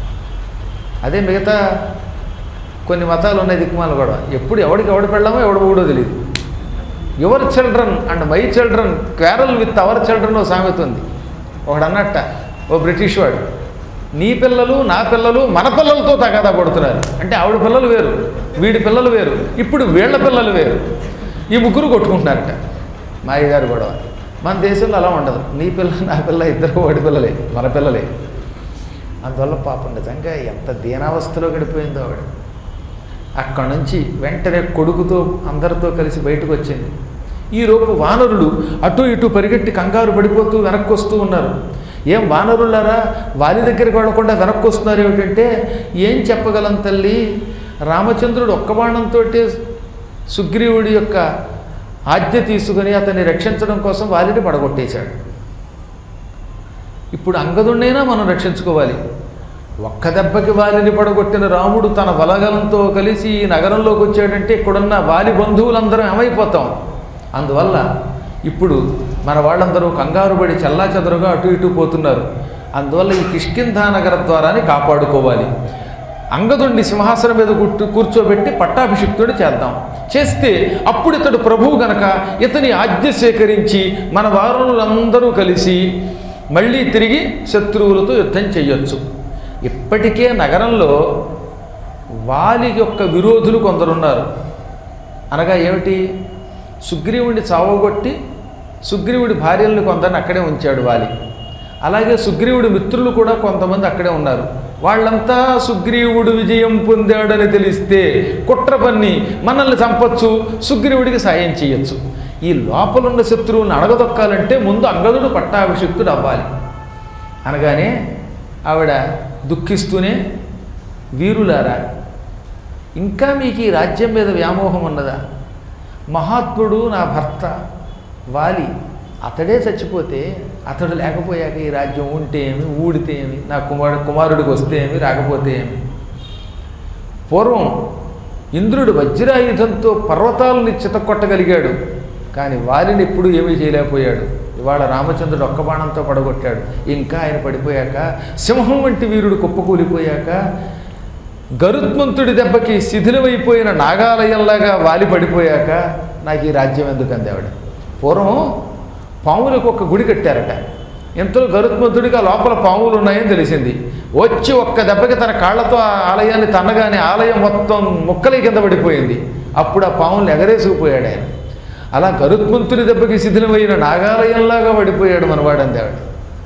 [SPEAKER 1] అదే మిగతా కొన్ని మతాలు ఉన్నాయి దిక్కుమాలు కూడా ఎప్పుడు ఎవడికి ఎవడు పెళ్ళామో ఎవడు కూడా తెలియదు your children and my children quarrel with our children ఓ సామెత ఉంది ఒకడు అన్నట్ట ఓ బ్రిటిష్ వాడు నీ పిల్లలు నా పిల్లలు మన పిల్లలతో తగాదా పడుతున్నారు అంటే ఆవిడ పిల్లలు వేరు వీడి పిల్లలు వేరు ఇప్పుడు వీళ్ళ పిల్లలు వేరు ఈ ముగ్గురు కొట్టుకుంటున్నారట మా అయ్యగారు గొడవ మన దేశంలో అలా ఉండదు నీ పిల్ల నా పిల్ల ఇద్దరు వాడి పిల్లలే మన పిల్లలే అందువల్ల పాపం నిజంగా ఎంత దీనావస్థలో గడిపోయిందో ఆవిడ అక్కడి నుంచి వెంటనే కొడుకుతో అందరితో కలిసి బయటకు వచ్చింది ఈలోపు వానరులు అటు ఇటు పరిగెట్టి కంగారు పడిపోతూ వెనక్కి వస్తూ ఉన్నారు ఏం వానరులారా వాలి దగ్గరికి వెళ్ళకుండా వెనక్కి వస్తున్నారు ఏమిటంటే ఏం చెప్పగలం తల్లి రామచంద్రుడు ఒక్క బాణంతో సుగ్రీవుడి యొక్క ఆజ్ఞ తీసుకుని అతన్ని రక్షించడం కోసం వాలిని పడగొట్టేశాడు ఇప్పుడు అంగదుణ్ణైనా మనం రక్షించుకోవాలి ఒక్క దెబ్బకి వాలిని పడగొట్టిన రాముడు తన బలగలంతో కలిసి ఈ నగరంలోకి వచ్చాడంటే ఇక్కడున్న వాలి బంధువులందరం ఏమైపోతాం అందువల్ల ఇప్పుడు మన వాళ్ళందరూ కంగారు పడి చల్లాచెదరుగా అటు ఇటు పోతున్నారు అందువల్ల ఈ కిష్కింధా నగర ద్వారాన్ని కాపాడుకోవాలి అంగదుణ్ణి సింహాసనం మీద కూర్చో కూర్చోబెట్టి పట్టాభిషిక్తుడు చేద్దాం చేస్తే అప్పుడు ఇతడు ప్రభువు గనక ఇతని ఆజ్ఞ సేకరించి మన వారులందరూ కలిసి మళ్ళీ తిరిగి శత్రువులతో యుద్ధం చేయొచ్చు ఇప్పటికే నగరంలో వాలి యొక్క విరోధులు కొందరున్నారు అనగా ఏమిటి సుగ్రీవుడిని చావగొట్టి సుగ్రీవుడి భార్యలను కొందరిని అక్కడే ఉంచాడు వాలి అలాగే సుగ్రీవుడి మిత్రులు కూడా కొంతమంది అక్కడే ఉన్నారు వాళ్ళంతా సుగ్రీవుడు విజయం పొందాడని తెలిస్తే కుట్ర పన్ని మనల్ని చంపొచ్చు సుగ్రీవుడికి సాయం చేయొచ్చు ఈ లోపలున్న శత్రువుని అడగదొక్కాలంటే ముందు అంగదుడు పట్టాభిషిక్తుడు అవ్వాలి అనగానే ఆవిడ దుఃఖిస్తూనే వీరులారా ఇంకా మీకు ఈ రాజ్యం మీద వ్యామోహం ఉన్నదా మహాత్ముడు నా భర్త వాలి అతడే చచ్చిపోతే అతడు లేకపోయాక ఈ రాజ్యం ఉంటే ఏమి ఊడితే ఏమి నా కుమారు కుమారుడికి వస్తే ఏమి రాకపోతే ఏమి పూర్వం ఇంద్రుడు వజ్రాయుధంతో పర్వతాలని చితకొట్టగలిగాడు కానీ వారిని ఎప్పుడు ఏమీ చేయలేకపోయాడు ఇవాళ రామచంద్రుడు ఒక్క బాణంతో పడగొట్టాడు ఇంకా ఆయన పడిపోయాక సింహం వంటి వీరుడు కుప్పకూలిపోయాక గరుత్మంతుడి దెబ్బకి శిథిలమైపోయిన నాగాలయంలాగా వాలి పడిపోయాక నాకు ఈ రాజ్యం ఎందుకు అందేవాడు పూర్వం పాములకు ఒక గుడి కట్టారట ఇంతలో గరుత్మంతుడికి ఆ లోపల పాములు ఉన్నాయని తెలిసింది వచ్చి ఒక్క దెబ్బకి తన కాళ్ళతో ఆ ఆలయాన్ని తన్నగానే ఆలయం మొత్తం ముక్కలై కింద పడిపోయింది అప్పుడు ఆ పాములు ఎగరేసుకుపోయాడు ఆయన అలా గరుత్మంతుడి దెబ్బకి శిథిలమైన నాగాలయంలాగా పడిపోయాడు మనవాడు అందేవాడు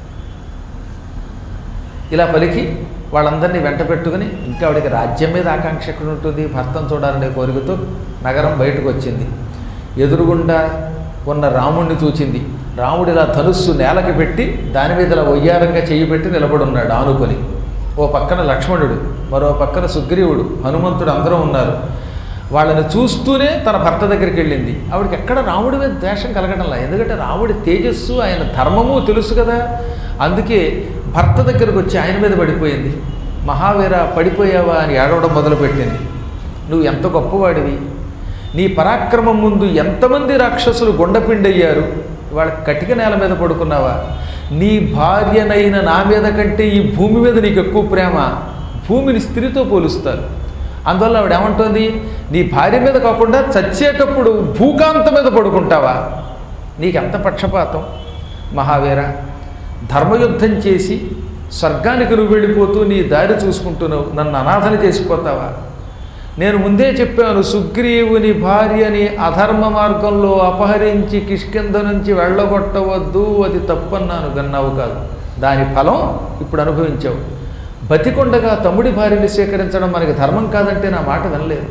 [SPEAKER 1] ఇలా పలికి వాళ్ళందరినీ వెంట పెట్టుకుని ఇంకా ఆవిడకి రాజ్యం మీద ఆకాంక్ష ఎక్కడ ఉంటుంది భర్తను చూడాలనే కోరికతో నగరం బయటకు వచ్చింది ఎదురుగుండా ఉన్న రాముణ్ణి చూచింది రాముడు ఇలా ధనుస్సు నేలకి పెట్టి దాని మీద ఇలా ఒయ్యారంగా చెయ్యి పెట్టి నిలబడి ఉన్నాడు ఆనుకొని ఓ పక్కన లక్ష్మణుడు మరో పక్కన సుగ్రీవుడు హనుమంతుడు అందరూ ఉన్నారు వాళ్ళని చూస్తూనే తన భర్త దగ్గరికి వెళ్ళింది ఆవిడకి ఎక్కడ రాముడి మీద ద్వేషం కలగడంలా ఎందుకంటే రాముడి తేజస్సు ఆయన ధర్మము తెలుసు కదా అందుకే భర్త దగ్గరకు వచ్చి ఆయన మీద పడిపోయింది మహావీర పడిపోయావా అని ఏడవడం మొదలుపెట్టింది నువ్వు ఎంత గొప్పవాడివి నీ పరాక్రమం ముందు ఎంతమంది రాక్షసులు గుండపిండయ్యారు వాళ్ళ కటిక నేల మీద పడుకున్నావా నీ భార్యనైన నా మీద కంటే ఈ భూమి మీద నీకు ఎక్కువ ప్రేమ భూమిని స్త్రీతో పోలుస్తారు అందువల్ల ఆవిడ ఏమంటుంది నీ భార్య మీద కాకుండా చచ్చేటప్పుడు భూకాంత మీద పడుకుంటావా నీకెంత పక్షపాతం మహావీర ధర్మయుద్ధం చేసి స్వర్గానికి నువ్వు వెళ్ళిపోతూ నీ దారి చూసుకుంటున్నావు నన్ను అనాథన చేసిపోతావా నేను ముందే చెప్పాను సుగ్రీవుని భార్యని అధర్మ మార్గంలో అపహరించి కిష్కింద నుంచి వెళ్ళగొట్టవద్దు అది తప్పన్నాను గన్నావు కాదు దాని ఫలం ఇప్పుడు అనుభవించావు బతికొండగా తమ్ముడి భార్యని స్వీకరించడం మనకి ధర్మం కాదంటే నా మాట వినలేదు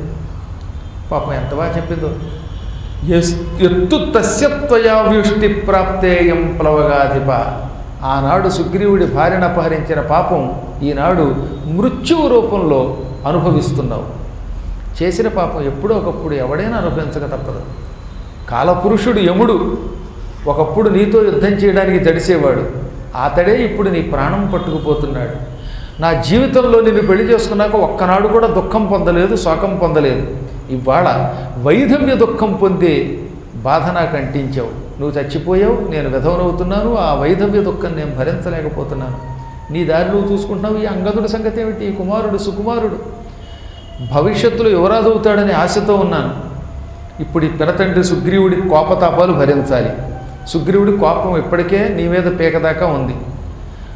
[SPEAKER 1] పాపం ఎంత బాగా చెప్పిందో ఎస్- ఎత్తు తస్యత్వయా వ్యుష్టి ప్రాప్తేయం ప్లవగాధిప ఆనాడు సుగ్రీవుడి భార్యను అపహరించిన పాపం ఈనాడు మృత్యువు రూపంలో అనుభవిస్తున్నావు చేసిన పాపం ఎప్పుడో ఒకప్పుడు ఎవడైనా అనుభవించక తప్పదు కాలపురుషుడు యముడు ఒకప్పుడు నీతో యుద్ధం చేయడానికి జడిసేవాడు అతడే ఇప్పుడు నీ ప్రాణం పట్టుకుపోతున్నాడు నా జీవితంలో నిన్ను పెళ్లి చేసుకున్నాక ఒక్కనాడు కూడా దుఃఖం పొందలేదు శోకం పొందలేదు ఇవాళ వైధవ్య దుఃఖం పొందే బాధ నాకు అంటించావు నువ్వు చచ్చిపోయావు నేను విధవనవుతున్నాను ఆ వైధవ్య దుఃఖం నేను భరించలేకపోతున్నాను నీ దారి నువ్వు చూసుకుంటున్నావు ఈ అంగదుడి సంగతి ఏమిటి ఈ కుమారుడు సుకుమారుడు భవిష్యత్తులో యువరాజు అవుతాడని ఆశతో ఉన్నాను ఇప్పుడు ఈ పినతండ్రి సుగ్రీవుడి కోపతాపాలు భరించాలి సుగ్రీవుడి కోపం ఇప్పటికే నీ మీద పీకదాకా ఉంది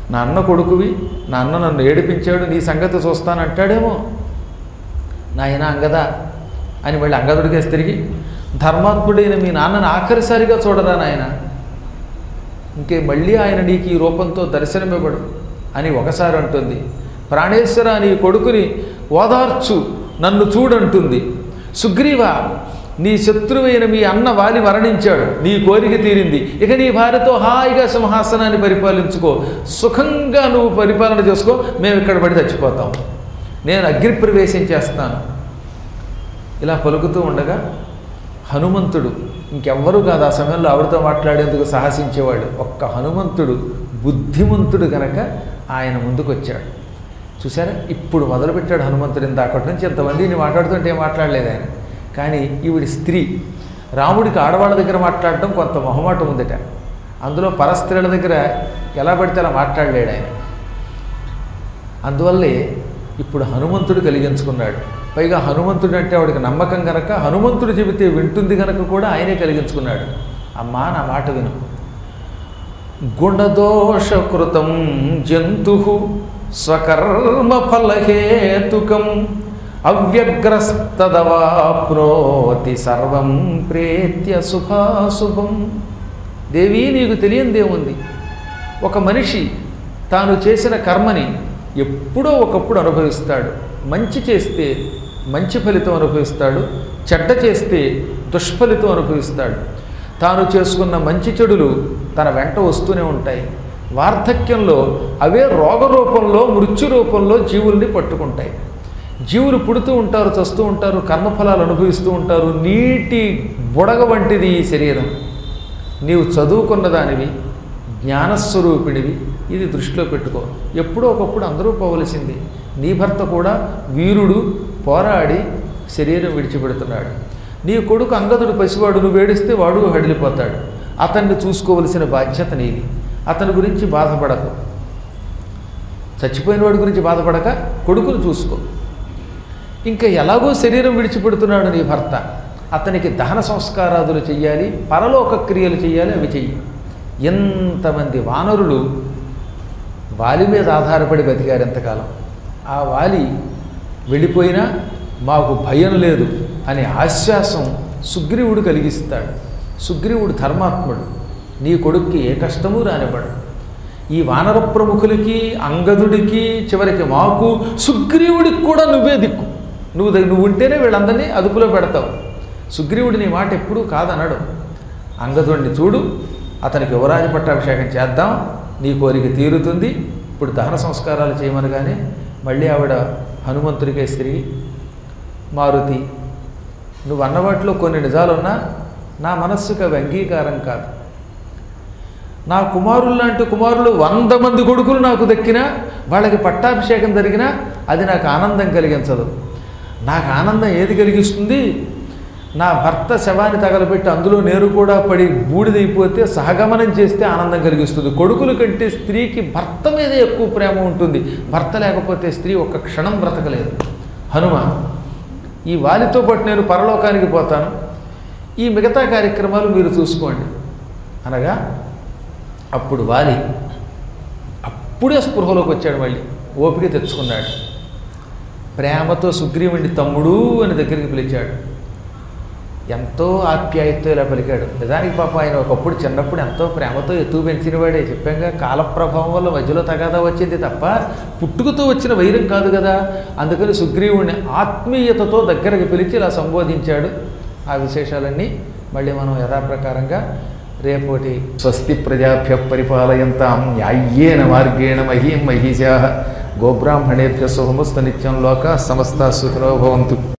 [SPEAKER 1] నా అన్న కొడుకువి నా అన్న నన్ను ఏడిపించాడు నీ సంగతి చూస్తానంటాడేమో నాయన అంగదా అని మళ్ళీ అంగదుడికేసి తిరిగి ధర్మాత్ముడైన మీ నాన్నని ఆఖరిసారిగా చూడరా నాయన ఇంకే మళ్ళీ ఆయన నీకు ఈ రూపంతో దర్శనమివ్వడు అని ఒకసారి అంటుంది ప్రాణేశ్వర నీ కొడుకుని ఓదార్చు నన్ను చూడంటుంది సుగ్రీవ నీ శత్రువైన మీ అన్న వాలి మరణించాడు నీ కోరిక తీరింది ఇక నీ భార్యతో హాయిగా సింహాసనాన్ని పరిపాలించుకో సుఖంగా నువ్వు పరిపాలన చేసుకో మేము ఇక్కడ పడి చచ్చిపోతాం నేను అగ్నిప్రవేశం చేస్తాను ఇలా పలుకుతూ ఉండగా హనుమంతుడు ఇంకెవ్వరూ కాదు ఆ సమయంలో ఆవిడతో మాట్లాడేందుకు సాహసించేవాడు ఒక్క హనుమంతుడు బుద్ధిమంతుడు గనక ఆయన ముందుకు వచ్చాడు చూసారా ఇప్పుడు మొదలుపెట్టాడు హనుమంతుడు ఇందాకటి నుంచి ఇంతమంది ఇన్ని మాట్లాడుతుంటే ఏం మాట్లాడలేదు ఆయన కానీ ఈవిడి స్త్రీ రాముడికి ఆడవాళ్ళ దగ్గర మాట్లాడటం కొంత మొహమాటం ఉందట అందులో పరస్త్రీల దగ్గర ఎలా పడితే అలా మాట్లాడలేడు ఆయన అందువల్లే ఇప్పుడు హనుమంతుడు కలిగించుకున్నాడు పైగా హనుమంతుడు అంటే ఆవిడకి నమ్మకం గనక హనుమంతుడు చెబితే వింటుంది గనక కూడా ఆయనే కలిగించుకున్నాడు అమ్మా నా మాట విను గుణదోషకృతం జంతు స్వకర్మ ఫలహేతుకం అవ్యగ్రస్తదవాప్నోతి సర్వం ప్రేత్య శుభాశుభం దేవి నీకు తెలియందేముంది ఒక మనిషి తాను చేసిన కర్మని ఎప్పుడో ఒకప్పుడు అనుభవిస్తాడు మంచి చేస్తే మంచి ఫలితం అనుభవిస్తాడు చెడ్డ చేస్తే దుష్ఫలితం అనుభవిస్తాడు తాను చేసుకున్న మంచి చెడులు తన వెంట వస్తూనే ఉంటాయి వార్ధక్యంలో అవే రోగ రూపంలో మృత్యు రూపంలో జీవుల్ని పట్టుకుంటాయి జీవులు పుడుతూ ఉంటారు చస్తూ ఉంటారు కర్మఫలాలు అనుభవిస్తూ ఉంటారు నీటి బుడగ వంటిది ఈ శరీరం నీవు చదువుకున్న దానివి జ్ఞానస్వరూపిణివి ఇది దృష్టిలో పెట్టుకో ఎప్పుడో ఒకప్పుడు అందరూ పోవలసింది నీ భర్త కూడా వీరుడు పోరాడి శరీరం విడిచిపెడుతున్నాడు నీ కొడుకు అంగదుడు పసివాడు నువ్వు ఏడిస్తే వాడు హడిలిపోతాడు అతన్ని చూసుకోవలసిన బాధ్యత నీది అతని గురించి బాధపడకు చచ్చిపోయిన వాడి గురించి బాధపడక కొడుకును చూసుకో ఇంకా ఎలాగో శరీరం విడిచిపెడుతున్నాడు నీ భర్త అతనికి దహన సంస్కారాదులు చెయ్యాలి పరలోక క్రియలు చెయ్యాలి అవి చెయ్యి ఎంతమంది వానరులు వాలి మీద ఆధారపడి బతికారు ఎంతకాలం ఆ వాలి వెళ్ళిపోయినా మాకు భయం లేదు అనే ఆశ్వాసం సుగ్రీవుడు కలిగిస్తాడు సుగ్రీవుడు ధర్మాత్ముడు నీ కొడుక్కి ఏ కష్టము రానివ్వడు ఈ వానర ప్రముఖులకి అంగదుడికి చివరికి మాకు సుగ్రీవుడికి కూడా నువ్వే దిక్కు నువ్వు ద- నువ్వు ఉంటేనే వీళ్ళందరినీ అదుపులో పెడతావు సుగ్రీవుడి నీ మాట ఎప్పుడూ కాదనడు అంగదుడిని చూడు అతనికి యువరాజు పట్టాభిషేకం చేద్దాం నీ కోరిక తీరుతుంది ఇప్పుడు దహన సంస్కారాలు చేయమనగానే మళ్ళీ ఆవిడ హనుమంతుడికే తిరిగి మారుతి నువ్వు అన్న వాటిలో కొన్ని నిజాలున్నా నా మనస్సుకు అవి అంగీకారం కాదు నా కుమారులు లాంటి కుమారులు వంద మంది కొడుకులు నాకు దక్కినా వాళ్ళకి పట్టాభిషేకం జరిగినా అది నాకు ఆనందం కలిగించదు నాకు ఆనందం ఏది కలిగిస్తుంది నా భర్త శవాన్ని తగలబెట్టి అందులో నేరు కూడా పడి బూడిదైపోతే సహగమనం చేస్తే ఆనందం కలిగిస్తుంది కొడుకుల కంటే స్త్రీకి భర్త మీదే ఎక్కువ ప్రేమ ఉంటుంది భర్త లేకపోతే స్త్రీ ఒక్క క్షణం బ్రతకలేదు హనుమ ఈ వాలితో పాటు నేను పరలోకానికి పోతాను ఈ మిగతా కార్యక్రమాలు మీరు చూసుకోండి అనగా అప్పుడు వాలి అప్పుడే స్పృహలోకి వచ్చాడు మళ్ళీ ఓపిక తెచ్చుకున్నాడు ప్రేమతో సుగ్రీవుడి తమ్ముడు అని దగ్గరికి పిలిచాడు ఎంతో ఆప్యాయతతో ఇలా పలికాడు నిజానికి పాప ఆయన ఒకప్పుడు చిన్నప్పుడు ఎంతో ప్రేమతో ఎత్తు పెంచినవాడే చెప్పాక కాలప్రభావం వల్ల మధ్యలో తగాదా వచ్చింది తప్ప పుట్టుకతో వచ్చిన వైరం కాదు కదా అందుకని సుగ్రీవుడిని ఆత్మీయతతో దగ్గరకు పిలిచి ఇలా సంబోధించాడు ఆ విశేషాలన్నీ మళ్ళీ మనం యథాప్రకారంగా రేపటి స్వస్తి ప్రజాభ్య పరిపాలయంతాం న్యాయ్యేన మార్గేణ మహీం మహిషా గోబ్రాహ్మణేభ్య శుభమస్తు నిత్యం లోక సమస్త సుఖినో భవంతు